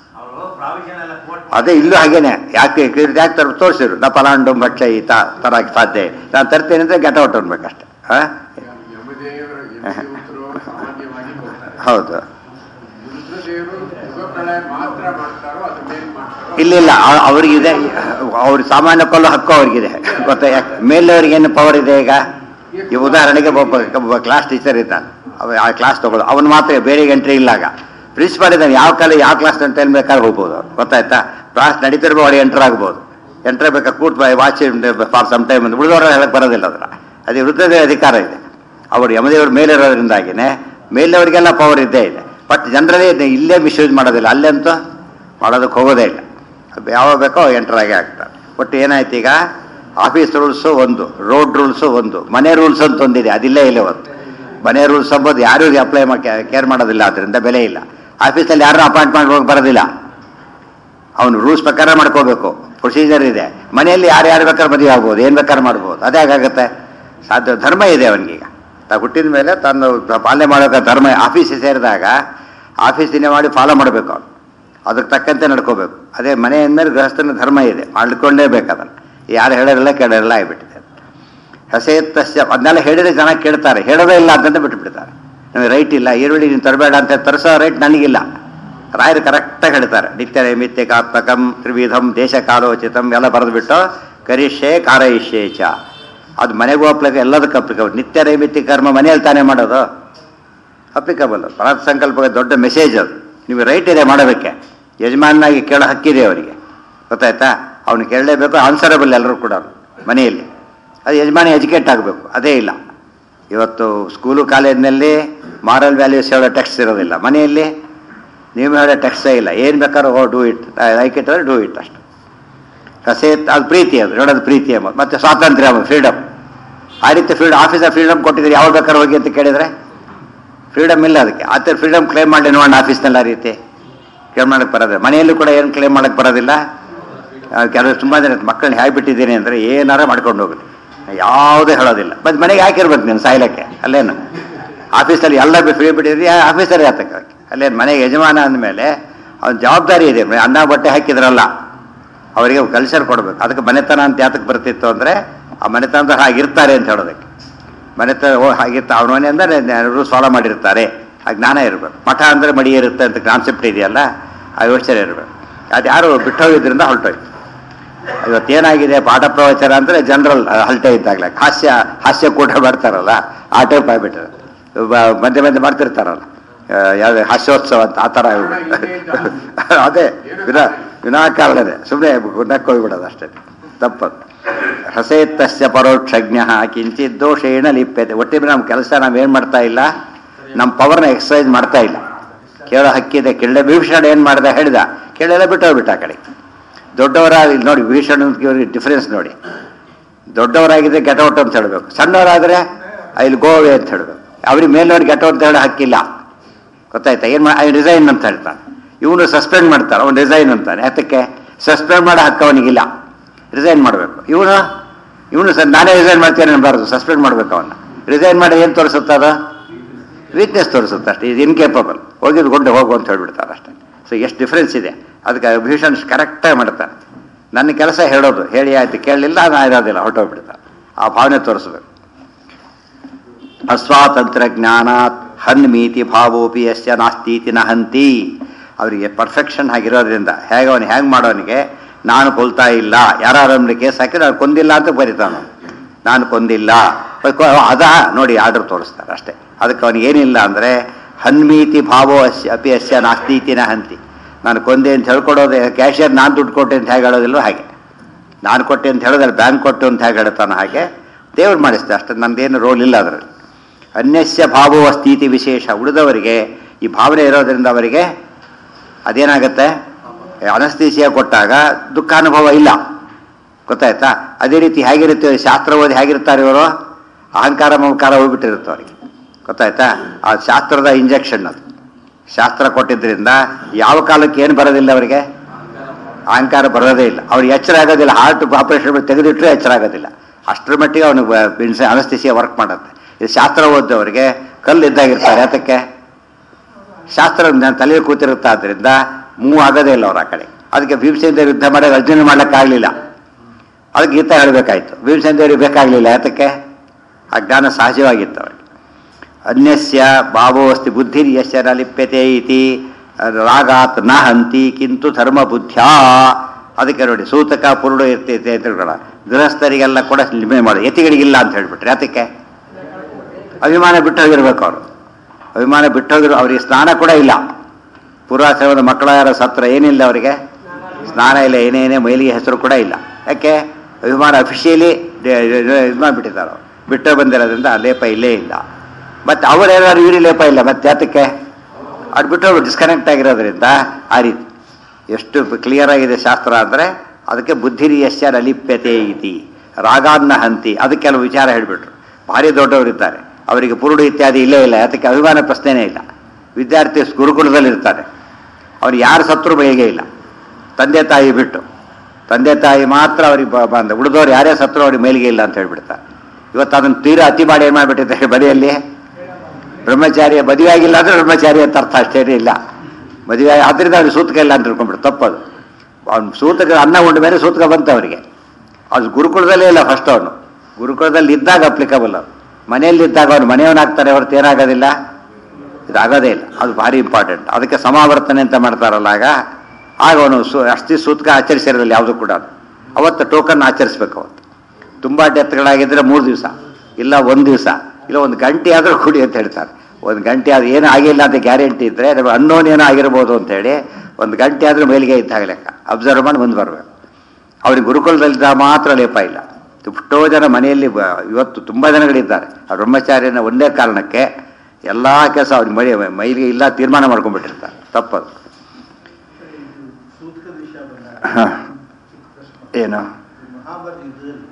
ಅದೇ ಇಲ್ಲೂ ಹಾಗೇನೆ ಯಾಕೆ ಯಾಕೆ ತರ ತೋರಿಸಿರು ನಾ ಫಲಾಂಡು ಭಕ್ಷ್ಯ ಈ ತ ತರಕ್ಕೆ ಸಾಧ್ಯ ಇಲ್ಲ. ನಾನು ತರ್ತೇನೆ ಅಂದರೆ ಗೆಟ ಹೊಟ್ಟು ಅನ್ಬೇಕಷ್ಟೆ ಹಾಂ ಯಮದೇವರು ಯಮದೇವತರು ಸಾಮಾನ್ಯವಾಗಿ ಹೋಗ್ತಾರೆ ಹೌದು ರುದ್ರದೇವರು ಯುಗ ಪ್ರಳಯ ಮಾತ್ರ ಮಾಡ್ತಾರೋ ಅದು ಮೇಲ್ ಮಾಡ್ತಾರೋ ಇಲ್ಲ ಇಲ್ಲ ಅ- ಅವ್ರಿಗಿದೆ ಅವ್ರ ಸಾಮಾನ್ಯ ಕೊಲ್ಲೋ ಹಕ್ಕು ಅವ್ರಿಗಿದೆ ಗೊತ್ತಾ ಯಾಕೆ ಮೇಲವ್ರಿಗೆ ಏನು ಪವರ್ ಇದೆ ಈಗ ಈ ಉದಾಹರಣೆಗೆ ಒಬ್ಬ ಒಬ್ಬ ಕ್ಲಾಸ್ ಟೀಚರ್ ಇದ್ದಾನೆ ಅವ ಆ ಕ್ಲಾಸ್ ತಗೊಳ್ಳೋ ಅವನು ಮಾತ್ರ ಬೇರೆ ಎಂಟ್ರಿ ಇಲ್ಲ ಆಗ ಪ್ರಿನ್ಸಿಪಾಲ್ ಇದ್ದಾನೆ ಯಾವ ಕಾಲ ಯಾವ ಕ್ಲಾಸ್ ಅಂತ ಏನ್ ಬೇಕಾದ್ರೆ ಹೋಗ್ಬೋದು ಅವ್ರು ಗೊತ್ತಾಯ್ತಾ ಕ್ಲಾಸ್ ನಡೀತಿರ್ಬೋದು ಅವ್ರಿಗೆ ಎಂಟರ್ ಆಗ್ಬೋದು ಎಂಟರ್ ಬೇಕಾ ಕೂಟ್ ವಾಚ್ ಫಾರ್ ಸಮ್ ಟೈಮ್ ಅಂತ ಉಳಿದವ್ರ ಹೇಳಕ್ ಬರೋದಿಲ್ಲ ಅದರ ಅದೇ ವೃದ್ಧದ ಅಧಿಕಾರ ಇದೆ ಅವರು ಯಮದೇವ್ರ ಮೇಲೆ ಇರೋದ್ರಿಂದಾಗಿನೇ ಮೇಲವರಿಗೆಲ್ಲ ಪವರ್ ಇದ್ದೇ ಇದೆ ಬಟ್ ಜನರಲ್ಲೇ ಇಲ್ಲೇ ಮಿಸ್ಯೂಸ್ ಮಾಡೋದಿಲ್ಲ ಅಲ್ಲಂತೂ ಮಾಡೋದಕ್ಕೆ ಹೋಗೋದೇ ಇಲ್ಲ ಅದು ಯಾವಾಗ ಬೇಕೋ ಎಂಟರ್ ಆಗೇ ಆಗ್ತಾರೆ ಒಟ್ಟು ಏನಾಯ್ತು ಈಗ ಆಫೀಸ್ ರೂಲ್ಸು ಒಂದು ರೋಡ್ ರೂಲ್ಸು ಒಂದು ಮನೆ ರೂಲ್ಸ್ ಅಂತ ಒಂದಿದೆ ಅದಿಲ್ಲೇ ಇಲ್ಲ ಒಂದು ಮನೆ ರೂಲ್ಸ್ ಅಂಬೋದು ಯಾರೂ ಅಪ್ಲೈ ಕೇರ್ ಮಾಡೋದಿಲ್ಲ ಅದರಿಂದ ಬೆಲೆ ಇಲ್ಲ ಆಫೀಸಲ್ಲಿ ಯಾರು ಅಪಾಯಿಂಟ್ ಮಾಡಿ ಹೋಗಿ ಬರೋದಿಲ್ಲ ಅವನು ರೂಲ್ಸ್ ಪ್ರಕಾರ ಮಾಡ್ಕೋಬೇಕು ಪ್ರೊಸೀಜರ್ ಇದೆ ಮನೆಯಲ್ಲಿ ಯಾರು ಯಾರು ಬೇಕಾದ್ರೆ ಮದುವೆ ಆಗ್ಬೋದು ಏನು ಬೇಕಾದ್ರೆ ಮಾಡ್ಬೋದು ಅದೇ ಹೇಗಾಗುತ್ತೆ ಸಾಧ್ಯ ಧರ್ಮ ಇದೆ ಅವನಿಗೀಗ ತಾ ಹುಟ್ಟಿದ ಮೇಲೆ ತನ್ನ ಪಾಲನೆ ಮಾಡೋಕೆ ಧರ್ಮ ಆಫೀಸಿಗೆ ಸೇರಿದಾಗ ಆಫೀಸ್ ದಿನ ಮಾಡಿ ಫಾಲೋ ಮಾಡಬೇಕು ಅವನು ಅದಕ್ಕೆ ತಕ್ಕಂತೆ ನಡ್ಕೋಬೇಕು ಅದೇ ಮನೆ ಅಂದಮೇಲೆ ಗೃಹಸ್ಥನ ಧರ್ಮ ಇದೆ ಮಾಡ್ಕೊಂಡೇಬೇಕು ಅದನ್ನು ಯಾರು ಹೇಳೋರಿಲ್ಲ ಕೇಳೋರಿಲ್ಲ ಆಗಿಬಿಟ್ಟಿದೆ ಹಸೆತ್ತಸ್ಯ ಅದನ್ನೆಲ್ಲ ಹೇಳಿದ್ರೆ ಜನ ಕೇಳ್ತಾರೆ ಹೇಳೋದೇ ಇಲ್ಲ ಅಂತಂತ ಬಿಟ್ಟುಬಿಡ್ತಾರೆ ನಮಗೆ ರೈಟ್ ಇಲ್ಲ ಈರುಳ್ಳಿ ನೀನು ತರಬೇಡ ಅಂತ ತರಿಸೋ ರೈಟ್ ನನಗಿಲ್ಲ ರಾಯರು ಕರೆಕ್ಟಾಗಿ ಹೇಳ್ತಾರೆ ನಿತ್ಯ ನೈಮಿತ್ಯಕಾತ್ಮಕಂ ತ್ರಿವಿಧಂ ದೇಶಕಾಲೋಚಿತಂ ಎಲ್ಲ ಬರೆದುಬಿಟ್ಟು ಕರಿಷ್ಯೆ ಕಾರಯಿಷ್ಯೆ ಚ ಅದು ಮನೆಗೂ ಅಪ್ಲಿಕ ಎಲ್ಲದಕ್ಕೂ ಅಪ್ಲಿಕಬಲ್ ನಿತ್ಯ ನೈಮಿತ್ಯ ಕರ್ಮ ಮನೆಯಲ್ಲಿ ತಾನೇ ಮಾಡೋದು ಅಪ್ಲಿಕಬಲ್ ಪ್ರಾರ್ಥ ಸಂಕಲ್ಪಕ್ಕೆ ದೊಡ್ಡ ಮೆಸೇಜ್ ಅದು ನೀವು ರೈಟ್ ಇದೆ ಮಾಡಬೇಕೆ ಯಜಮಾನಾಗಿ ಕೇಳೋ ಹಕ್ಕಿದೆ ಅವರಿಗೆ ಗೊತ್ತಾಯ್ತಾ ಅವನು ಕೇಳಲೇಬೇಕು ಆನ್ಸರಬಲ್ ಎಲ್ಲರೂ ಕೂಡ ಮನೆಯಲ್ಲಿ ಅದು ಯಜಮಾನಿ ಎಜುಕೇಟ್ ಆಗಬೇಕು ಅದೇ ಇಲ್ಲ ಇವತ್ತು ಸ್ಕೂಲು ಕಾಲೇಜಿನಲ್ಲಿ ಮಾರಲ್ ವ್ಯಾಲ್ಯೂಸ್ ಹೇಳೋ ಟೆಕ್ಸ್ಟ್ ಇರೋದಿಲ್ಲ ಮನೆಯಲ್ಲಿ ನೀವು ಹೇಳೋ ಟೆಕ್ಸ್ಟೇ ಇಲ್ಲ ಏನು ಬೇಕಾದ್ರೂ oh do it like it ಅಂದರೆ ಡೂ ಇಟ್ ಅಷ್ಟು ಕಸೆ ಅದು ಪ್ರೀತಿ ಅದು ಹೇಳೋದು ಪ್ರೀತಿ ಎಂಬ ಮತ್ತು ಸ್ವಾತಂತ್ರ್ಯ ಎಂಬ ಫ್ರೀಡಮ್ ಆ ರೀತಿ ಫ್ರೀಡಮ್ ಆಫೀಸರ್ ಫ್ರೀಡಮ್ ಕೊಟ್ಟಿದ್ರೆ ಯಾವ ಬೇಕಾದ್ರೂ ಹೋಗಿ ಅಂತ ಕೇಳಿದರೆ ಫ್ರೀಡಮ್ ಇಲ್ಲ ಅದಕ್ಕೆ ಆ ಥರ ಫ್ರೀಡಮ್ ಕ್ಲೇಮ್ ಮಾಡಿ ನೋಡೋಣ ಆಫೀಸ್ನಲ್ಲಿ ಆ ರೀತಿ ಕ್ಲೇಮ್ ಮಾಡಕ್ಕೆ ಬರೋದಿಲ್ಲ ಮನೆಯಲ್ಲೂ ಕೂಡ ಏನು ಕ್ಲೇಮ್ ಮಾಡಕ್ಕೆ ಬರೋದಿಲ್ಲ ಆ, ಕೆಲವು ತುಂಬ ಜನ ಮಕ್ಕಳನ್ನ ಹೇಗೆ ಬಿಟ್ಟಿದ್ದೀನಿ ಅಂದರೆ ಏನಾರ ಮಾಡ್ಕೊಂಡು ಹೋಗಲಿ ಯಾವುದೇ ಹೇಳೋದಿಲ್ಲ ಮತ್ತು ಮನೆಗೆ ಹಾಕಿರ್ಬೇಕು ನೀನು ಸಾಯ್ಲಕ್ಕೆ ಅಲ್ಲೇನು ಆಫೀಸಲ್ಲಿ ಎಲ್ಲ ಫ್ರೀ ಬಿಟ್ಟಿದ್ರಿ ಆಫೀಸರ್ ಯಾತಕ್ಕೆ ಅಲ್ಲೇನು ಮನೆಗೆ ಯಜಮಾನ ಅಂದಮೇಲೆ ಅವ್ನ ಜವಾಬ್ದಾರಿ ಇದೆ ಅನ್ನ ಬಟ್ಟೆ ಹಾಕಿದ್ರಲ್ಲ ಅವರಿಗೆ ಕಲ್ಚರ್ ಕೊಡಬೇಕು ಅದಕ್ಕೆ ಮನೆತನ ಅಂತ ಯಾತಕ್ಕೆ ಬರ್ತಿತ್ತು ಅಂದರೆ ಆ ಮನೆತನದ ಹಾಗಿರ್ತಾರೆ ಅಂತ ಹೇಳೋದಕ್ಕೆ ಮನೆತನ ಓ ಹಾಗಿರ್ತ ಅವನ ಮನೆ ಅಂದರೆ ಎಲ್ಲರೂ ಫಾಲೋ ಮಾಡಿರ್ತಾರೆ ಆ ಜ್ಞಾನ ಇರಬೇಕು ಮಠ ಅಂದರೆ ಮಡಿ ಇರುತ್ತೆ ಅಂತ ಕಾನ್ಸೆಪ್ಟ್ ಇದೆಯಲ್ಲ ಆ ಯೋಚನೆ ಇರಬೇಕು ಅದು ಯಾರು ಬಿಟ್ಟೋಗಿದ್ರಿಂದ ಹೊರಟೋಯ್ತು ಇವತ್ತೇನಾಗಿದೆ ಪಾಠ ಪ್ರವಚನ ಅಂದರೆ ಜನರಲ್ ಹಲ್ಟೆ ಇದ್ದಾಗಲೇ ಹಾಸ್ಯ ಹಾಸ್ಯ ಕೂಟ ಮಾಡ್ತಾರಲ್ಲ ಆ ಟೈಪ್ ಆಗ್ಬಿಟ್ರೆ ಬ- ಮಧ್ಯೆ ಮಧ್ಯೆ ಮಾಡ್ತಿರ್ತಾರಲ್ಲ ಯಾವ್ದು ಹಾಸ್ಯೋತ್ಸವ ಅಂತ ಆ ಥರ ಆಗ್ಬಿಟ್ಟು ಅದೇ ವಿನಾ ವಿನಾಕಾರಣನೇ ಸುಮ್ಮನೆ ಗುಣಕ್ಕೆ ಹೋಗ್ಬಿಡೋದು ಅಷ್ಟೇ ತಪ್ಪದು ಹಸೇತ್ತಸ್ಯ ಪರೋಕ್ಷಜ್ಞ ಕಿಂಚಿತ್ ದೋಷೇಣ ಲಿಪ್ಯತೆ ಒಟ್ಟಿಗೆ ನಮ್ಮ ಕೆಲಸ ನಾವೇನು ಮಾಡ್ತಾ ಇಲ್ಲ ನಮ್ಮ ಪವರ್ನ ಎಕ್ಸಸೈಸ್ ಮಾಡ್ತಾ ಇಲ್ಲ ಕೇಳೋ ಹಕ್ಕಿದೆ ಕೇಳಲೆ ವಿಭೀಷಣ ಏನು ಮಾಡ್ದ ಹೇಳಿದ ಕೇಳೆಲ್ಲ ಬಿಟ್ಟೋಗ್ಬಿಟ್ಟ ಆ ಕಡೆ ದೊಡ್ಡವರ ಇಲ್ಲಿ ನೋಡಿ ವಿಭೀಷಣ ಡಿಫರೆನ್ಸ್ ನೋಡಿ ದೊಡ್ಡವರಾಗಿದ್ದರೆ ಗೆಟೌಟ್ ಅಂತ ಹೇಳಬೇಕು ಸಣ್ಣವರಾದರೆ ಇಲ್ಲಿ ಗೋವೆ ಅಂತ ಹೇಳಬೇಕು ಅವ್ರಿಗೆ ಮೇಲ್ನವ್ರು ಗೆಟೌಟ್ ಅಂತ ಹೇಳೋ ಹಕ್ಕಿಲ್ಲ ಗೊತ್ತಾಯ್ತಾ ಏನು ಮಾ ರಿಸೈನ್ ಅಂತ ಹೇಳ್ತಾನೆ ಇವನು ಸಸ್ಪೆಂಡ್ ಮಾಡ್ತಾನೆ ಅವನು ರಿಸೈನ್ ಅಂತಾನೆ ಯಾತಕ್ಕೆ ಸಸ್ಪೆಂಡ್ ಮಾಡೋ ಹಕ್ಕು ಅವನಿಗಿಲ್ಲ ರಿಸೈನ್ ಮಾಡಬೇಕು ಇವನು ಇವನು ಸರ್ ನಾನೇ ರಿಸೈನ್ ಮಾಡ್ತೇನೆ ಅನ್ಬಾರ್ದು ಸಸ್ಪೆಂಡ್ ಮಾಡಬೇಕು ಅವನ್ನ ರಿಸೈನ್ ಮಾಡಿ ಏನು ತೋರಿಸುತ್ತೆ ಅದು ವೀಕ್ನೆಸ್ ತೋರಿಸುತ್ತೆ ಅಷ್ಟೇ ಇದು ಇನ್ಕೇಪಬಲ್ ಹೋಗಿದ್ದು ಗೊಂಡು ಹೋಗು ಅಂತ ಹೇಳ್ಬಿಡ್ತಾರೆ ಅಷ್ಟೇ ಸೊ ಎಷ್ಟು ಡಿಫ್ರೆನ್ಸ್ ಇದೆ ಅದಕ್ಕೆ ಭೀಷಣ್ ಕರೆಕ್ಟಾಗಿ ಮಾಡ್ತಾನೆ ನನ್ನ ಕೆಲಸ ಹೇಳೋದು ಹೇಳಿ ಆಯ್ತು ಕೇಳಲಿಲ್ಲ ನಾ ಇರೋದಿಲ್ಲ ಹೊರಟೋಗ್ಬಿಡ್ತಾನೆ ಆ ಭಾವನೆ ತೋರಿಸ್ಬೇಕು ಅಸ್ವಾತಂತ್ರ್ಯ ಜ್ಞಾನಾತ್ ಹನ್ಮೀತಿ ಭಾವೋಪಿ ಯಸ್ಯ ನಾಸ್ತೀತಿ ನ ಹಂತಿ ಅವರಿಗೆ ಪರ್ಫೆಕ್ಷನ್ ಆಗಿರೋದ್ರಿಂದ ಹೇಗೆ ಅವನು ಹೇಗೆ ಮಾಡೋನಿಗೆ ನಾನು ಕೊಲ್ತಾ ಇಲ್ಲ ಯಾರನ್ನ ಕೇಸ್ ಹಾಕಿ ನಾನು ಕೊಂದಿಲ್ಲ ಅಂತ ಬರೀತಾನು ನಾನು ಕೊಂದಿಲ್ಲ ಅದ ನೋಡಿ ಆರ್ಡರ್ ತೋರಿಸ್ತಾರೆ ಅಷ್ಟೇ ಅದಕ್ಕೆ ಅವನಿಗೆ ಏನಿಲ್ಲ ಅಂದರೆ ಹನ್ಮೀತಿ ಭಾವೋ ಅಸ್ಯ ಅಪಿ ಅಸ್ಯ ನಾಸ್ತೀತಿ ನ ಹಂತಿ ನಾನು ಕೊಂದೆ ಅಂತ ಹೇಳ್ಕೊಡೋದು ಕ್ಯಾಶಿಯರ್ ನಾನು ದುಡ್ಡು ಕೊಟ್ಟೆ ಅಂತ ಹೇಗೆ ಹೇಳೋದಿಲ್ಲ ಹಾಗೆ ನಾನು ಕೊಟ್ಟೆ ಅಂತ ಹೇಳೋದಿಲ್ಲ ಬ್ಯಾಂಕ್ ಕೊಟ್ಟು ಅಂತ ಹೇಗೆ ಹೇಳ್ತಾನೆ ಹಾಗೆ ದೇವ್ರು ಮಾಡಿಸ್ತೆ ಅಷ್ಟು ನಂದೇನು ರೋಲ್ ಇಲ್ಲ ಅದರಲ್ಲಿ ಅನ್ಯಸ್ಯ ಭಾವೋ ಸ್ಥಿತಿ ವಿಶೇಷ ಉಳಿದವರಿಗೆ ಈ ಭಾವನೆ ಇರೋದ್ರಿಂದ ಅವರಿಗೆ ಅದೇನಾಗುತ್ತೆ ಅನಸ್ತೀಸಿಯ ಕೊಟ್ಟಾಗ ದುಃಖಾನುಭವ ಇಲ್ಲ ಗೊತ್ತಾಯ್ತಾ ಅದೇ ರೀತಿ ಹೇಗಿರುತ್ತೆ ಶಾಸ್ತ್ರ ಓದಿ ಹೇಗಿರ್ತಾರೆ ಇವರು ಅಹಂಕಾರ ಮಮಕಾರ ಹೋಗ್ಬಿಟ್ಟಿರುತ್ತೆ ಅವರಿಗೆ ಗೊತ್ತಾಯ್ತಾ ಆ ಶಾಸ್ತ್ರದ ಇಂಜೆಕ್ಷನ್ ಅದು ಶಾಸ್ತ್ರ ಕೊಟ್ಟಿದ್ದರಿಂದ ಯಾವ ಕಾಲಕ್ಕೆ ಏನು ಬರೋದಿಲ್ಲ ಅವರಿಗೆ ಅಹಂಕಾರ ಬರೋದೇ ಇಲ್ಲ ಅವ್ರಿಗೆ ಎಚ್ಚರ ಆಗೋದಿಲ್ಲ ಹಾರ್ಟ್ ಆಪರೇಷನ್ ತೆಗೆದಿಟ್ಟರೆ ಎಚ್ಚರ ಆಗೋದಿಲ್ಲ ಅಷ್ಟರ ಮಟ್ಟಿಗೆ ಅವನು ಅನಸ್ತಿಸಿಯ ವರ್ಕ್ ಮಾಡುತ್ತೆ ಇದು ಶಾಸ್ತ್ರ ಓದ್ದವರಿಗೆ ಕಲ್ಲು ಇದ್ದಾಗಿರ್ತಾರೆ ಅದಕ್ಕೆ ಶಾಸ್ತ್ರ ತಲೆಯಲ್ಲಿ ಕೂತಿರುತ್ತಾ ಆದ್ದರಿಂದ ಮೂವ್ ಆಗೋದೇ ಇಲ್ಲ ಅವ್ರು ಆ ಕಡೆ ಅದಕ್ಕೆ ಭೀಮಸೇನ ಯುದ್ಧ ಮಾಡಿ ಅರ್ಜುನ ಮಾಡೋಕ್ಕಾಗಲಿಲ್ಲ ಅದಕ್ಕೆ ಗೀತ ಹೇಳಬೇಕಾಯ್ತು ಭೀಮಸೇನ ದೇವರಿಗೆ ಬೇಕಾಗಲಿಲ್ಲ ಯಾತಕ್ಕೆ ಆ ಜ್ಞಾನ ಸಹಜವಾಗಿತ್ತು ಅವರಿಗೆ ಅನ್ಯಸ್ಯ ಭಾವೋಸ್ತಿ ಬುದ್ಧಿರ್ ಯಸ್ಯ ನ ಲಿಪ್ಯತೆ ಇತಿ ರಾಗಾತ್ ನ ಹಂತಿ ಕಿಂತು ಧರ್ಮ ಬುದ್ಧ್ಯ ಅದಕ್ಕೆ ನೋಡಿ ಸೂತಕ ಪುರುಡು ಇರ್ತೈತೆ ಅಂತ ಹೇಳ್ಕೊಳ ಗೃಹಸ್ಥರಿಗೆಲ್ಲ ಕೂಡ ನಿಮೆ ಮಾಡಿ ಯತಿಗಳಿಗಿಲ್ಲ ಅಂತ ಹೇಳ್ಬಿಟ್ರೆ ಅದಕ್ಕೆ ಅಭಿಮಾನ ಬಿಟ್ಟು ಹೋಗಿರ್ಬೇಕು ಅವರು ಅಭಿಮಾನ ಬಿಟ್ಟು ಹೋಗಿರೋ ಅವರಿಗೆ ಸ್ನಾನ ಕೂಡ ಇಲ್ಲ ಪೂರ್ವಾಶ್ರಮದ ಮಕ್ಕಳ ಯಾರ ಸತ್ರ ಏನಿಲ್ಲ ಅವರಿಗೆ ಸ್ನಾನ ಇಲ್ಲ ಏನೇನೇ ಮೈಲಿಗೆ ಹೆಸರು ಕೂಡ ಇಲ್ಲ ಯಾಕೆ ಅಭಿಮಾನ ಅಫಿಷಿಯಲಿ ಇದು ಮಾಡಿಬಿಟ್ಟಿದ್ದಾರೆ ಅವ್ರು. ಬಿಟ್ಟು ಬಂದಿರೋದ್ರಿಂದ ಆ ಲೇಪ ಇಲ್ಲೇ ಇಲ್ಲ ಮತ್ತು ಅವರೇನಾದ್ರು ಇವ್ರಿಗೆ ಲೇಪ ಇಲ್ಲ ಮತ್ತೆ ಯಾತಕ್ಕೆ ಅವ್ರು ಬಿಟ್ಟು ಡಿಸ್ಕನೆಕ್ಟ್ ಆಗಿರೋದ್ರಿಂದ ಆ ರೀತಿ ಎಷ್ಟು ಕ್ಲಿಯರ್ ಆಗಿದೆ ಶಾಸ್ತ್ರ ಅಂದರೆ ಅದಕ್ಕೆ ಬುದ್ಧಿರಿಯಶ್ಯ ನಲಿಪ್ಯತೆ ಇತಿ ರಾಗಾನ್ನ ಹಂತಿ ಅದಕ್ಕೆ ಕೆಲವು ವಿಚಾರ ಹೇಳಿಬಿಟ್ರು ಭಾರಿ ದೊಡ್ಡವರಿದ್ದಾರೆ ಅವರಿಗೆ ಪುರುಡು ಇತ್ಯಾದಿ ಇಲ್ಲೇ ಇಲ್ಲ ಅದಕ್ಕೆ ಅಭಿಮಾನ ಪ್ರಶ್ನೆನೇ ಇಲ್ಲ ವಿದ್ಯಾರ್ಥಿ ಗುರುಕುಲದಲ್ಲಿ ಇರ್ತಾರೆ ಅವ್ರು ಯಾರು ಸತ್ರು ಬಯಗೆ ಇಲ್ಲ ತಂದೆ ತಾಯಿ ಬಿಟ್ಟು ತಂದೆ ತಾಯಿ ಮಾತ್ರ ಅವ್ರಿಗೆ ಬ- ಬಂದ ಉಳಿದವ್ರು ಯಾರೇ ಸತ್ರು ಅವ್ರಿಗೆ ಮೇಲಿಗೆ ಇಲ್ಲ ಅಂತ ಹೇಳ್ಬಿಡ್ತಾರೆ ಇವತ್ತು ಅದನ್ನು ತೀರಾ ಅತಿ ಮಾಡಿ ಏನು ಮಾಡಿಬಿಟ್ಟಿದ್ದಾರೆ ಬದಿಯಲ್ಲಿ ಬ್ರಹ್ಮಚಾರಿಯ ಮದುವೆ ಆಗಿಲ್ಲ ಅಂದ್ರೆ ಬ್ರಹ್ಮಚಾರಿ ಅಂತ ಅರ್ಥ ಅಷ್ಟೇ ಇಲ್ಲ ಮದುವೆ ಆದ್ರಿಂದ ಅವ್ರಿಗೆ ಸೂತಕ ಇಲ್ಲ ಅಂತ ತಿಳ್ಕೊಂಡ್ಬಿಟ್ಟು ತಪ್ಪದು ಅವ್ನು ಸೂತಕ ಅನ್ನ ಉಂಡ ಮೇಲೆ ಸೂತಕ ಬಂತು ಅವರಿಗೆ ಅದು ಗುರುಕುಲದಲ್ಲೇ ಇಲ್ಲ ಫಸ್ಟ್ ಅವನು ಗುರುಕುಲದಲ್ಲಿ ಇದ್ದಾಗ ಅಪ್ಲಿಕಬಲ್ ಅವನು ಮನೆಯಲ್ಲಿ ಇದ್ದಾಗ ಅವನು ಮನೆಯವನಾಗ್ತಾರೆ ಹೊರತು ಏನಾಗೋದಿಲ್ಲ ಇದು ಆಗೋದೇ ಇಲ್ಲ ಅದು ಭಾರಿ ಇಂಪಾರ್ಟೆಂಟ್ ಅದಕ್ಕೆ ಸಮಾವರ್ತನೆ ಅಂತ ಮಾಡ್ತಾರಲ್ಲ ಆಗ ಆಗ ಅವನು ಸು ಅಸ್ಥಿ ಸೂತ್ಕ ಆಚರಿಸಿರೋದಿಲ್ಲ ಯಾವುದು ಕೂಡ ಅವತ್ತು ಟೋಕನ್ ಆಚರಿಸ್ಬೇಕು ಅವತ್ತು ತುಂಬ ಡೆತ್ಗಳಾಗಿದ್ದರೆ ಮೂರು ದಿವಸ ಇಲ್ಲ ಒಂದು ದಿವಸ ಇಲ್ಲ ಒಂದು ಗಂಟೆ ಆದರೂ ಕುಡಿ ಅಂತ ಹೇಳ್ತಾರೆ ಒಂದು ಗಂಟೆ ಅದು ಏನೂ ಆಗಿಲ್ಲ ಅಂತ ಗ್ಯಾರಂಟಿ ಇದ್ದರೆ ಅನ್ನೋನ್ ಏನೋ ಆಗಿರ್ಬೋದು ಅಂತೇಳಿ ಒಂದು ಗಂಟೆ ಆದರೂ ಮೇಲಿಗೆ ಇದ್ದಾಗ ಲೆಕ್ಕ ಅಬ್ಸರ್ವ್ ಮಾಡಿ ಮುಂದೆ ಬರಬೇಕು ಅವ್ರಿಗೆ ಗುರುಕುಲದಲ್ಲಿದ್ದ ಮಾತ್ರ ಲೇಪ ಇಲ್ಲ ಎಷ್ಟೋ ಜನ ಮನೆಯಲ್ಲಿ ಬ- ಇವತ್ತು ತುಂಬ ಜನಗಳಿದ್ದಾರೆ ಆ ಬ್ರಹ್ಮಚಾರ್ಯನ ಒಂದೇ ಕಾರಣಕ್ಕೆ ಎಲ್ಲ ಕೆಲಸ ಅವ್ರಿಗೆ ಮೈ ಮೈಲಿಗೆ ಇಲ್ಲ ತೀರ್ಮಾನ ಮಾಡ್ಕೊಂಡ್ಬಿಟ್ಟಿರ್ತಾರೆ ತಪ್ಪದು ಸೂತ್ಕದ ವಿಷಯ ಬಂದಾಗ ಏನು ಮಹಾಭಾರತ ಯುದ್ಧದಲ್ಲಿ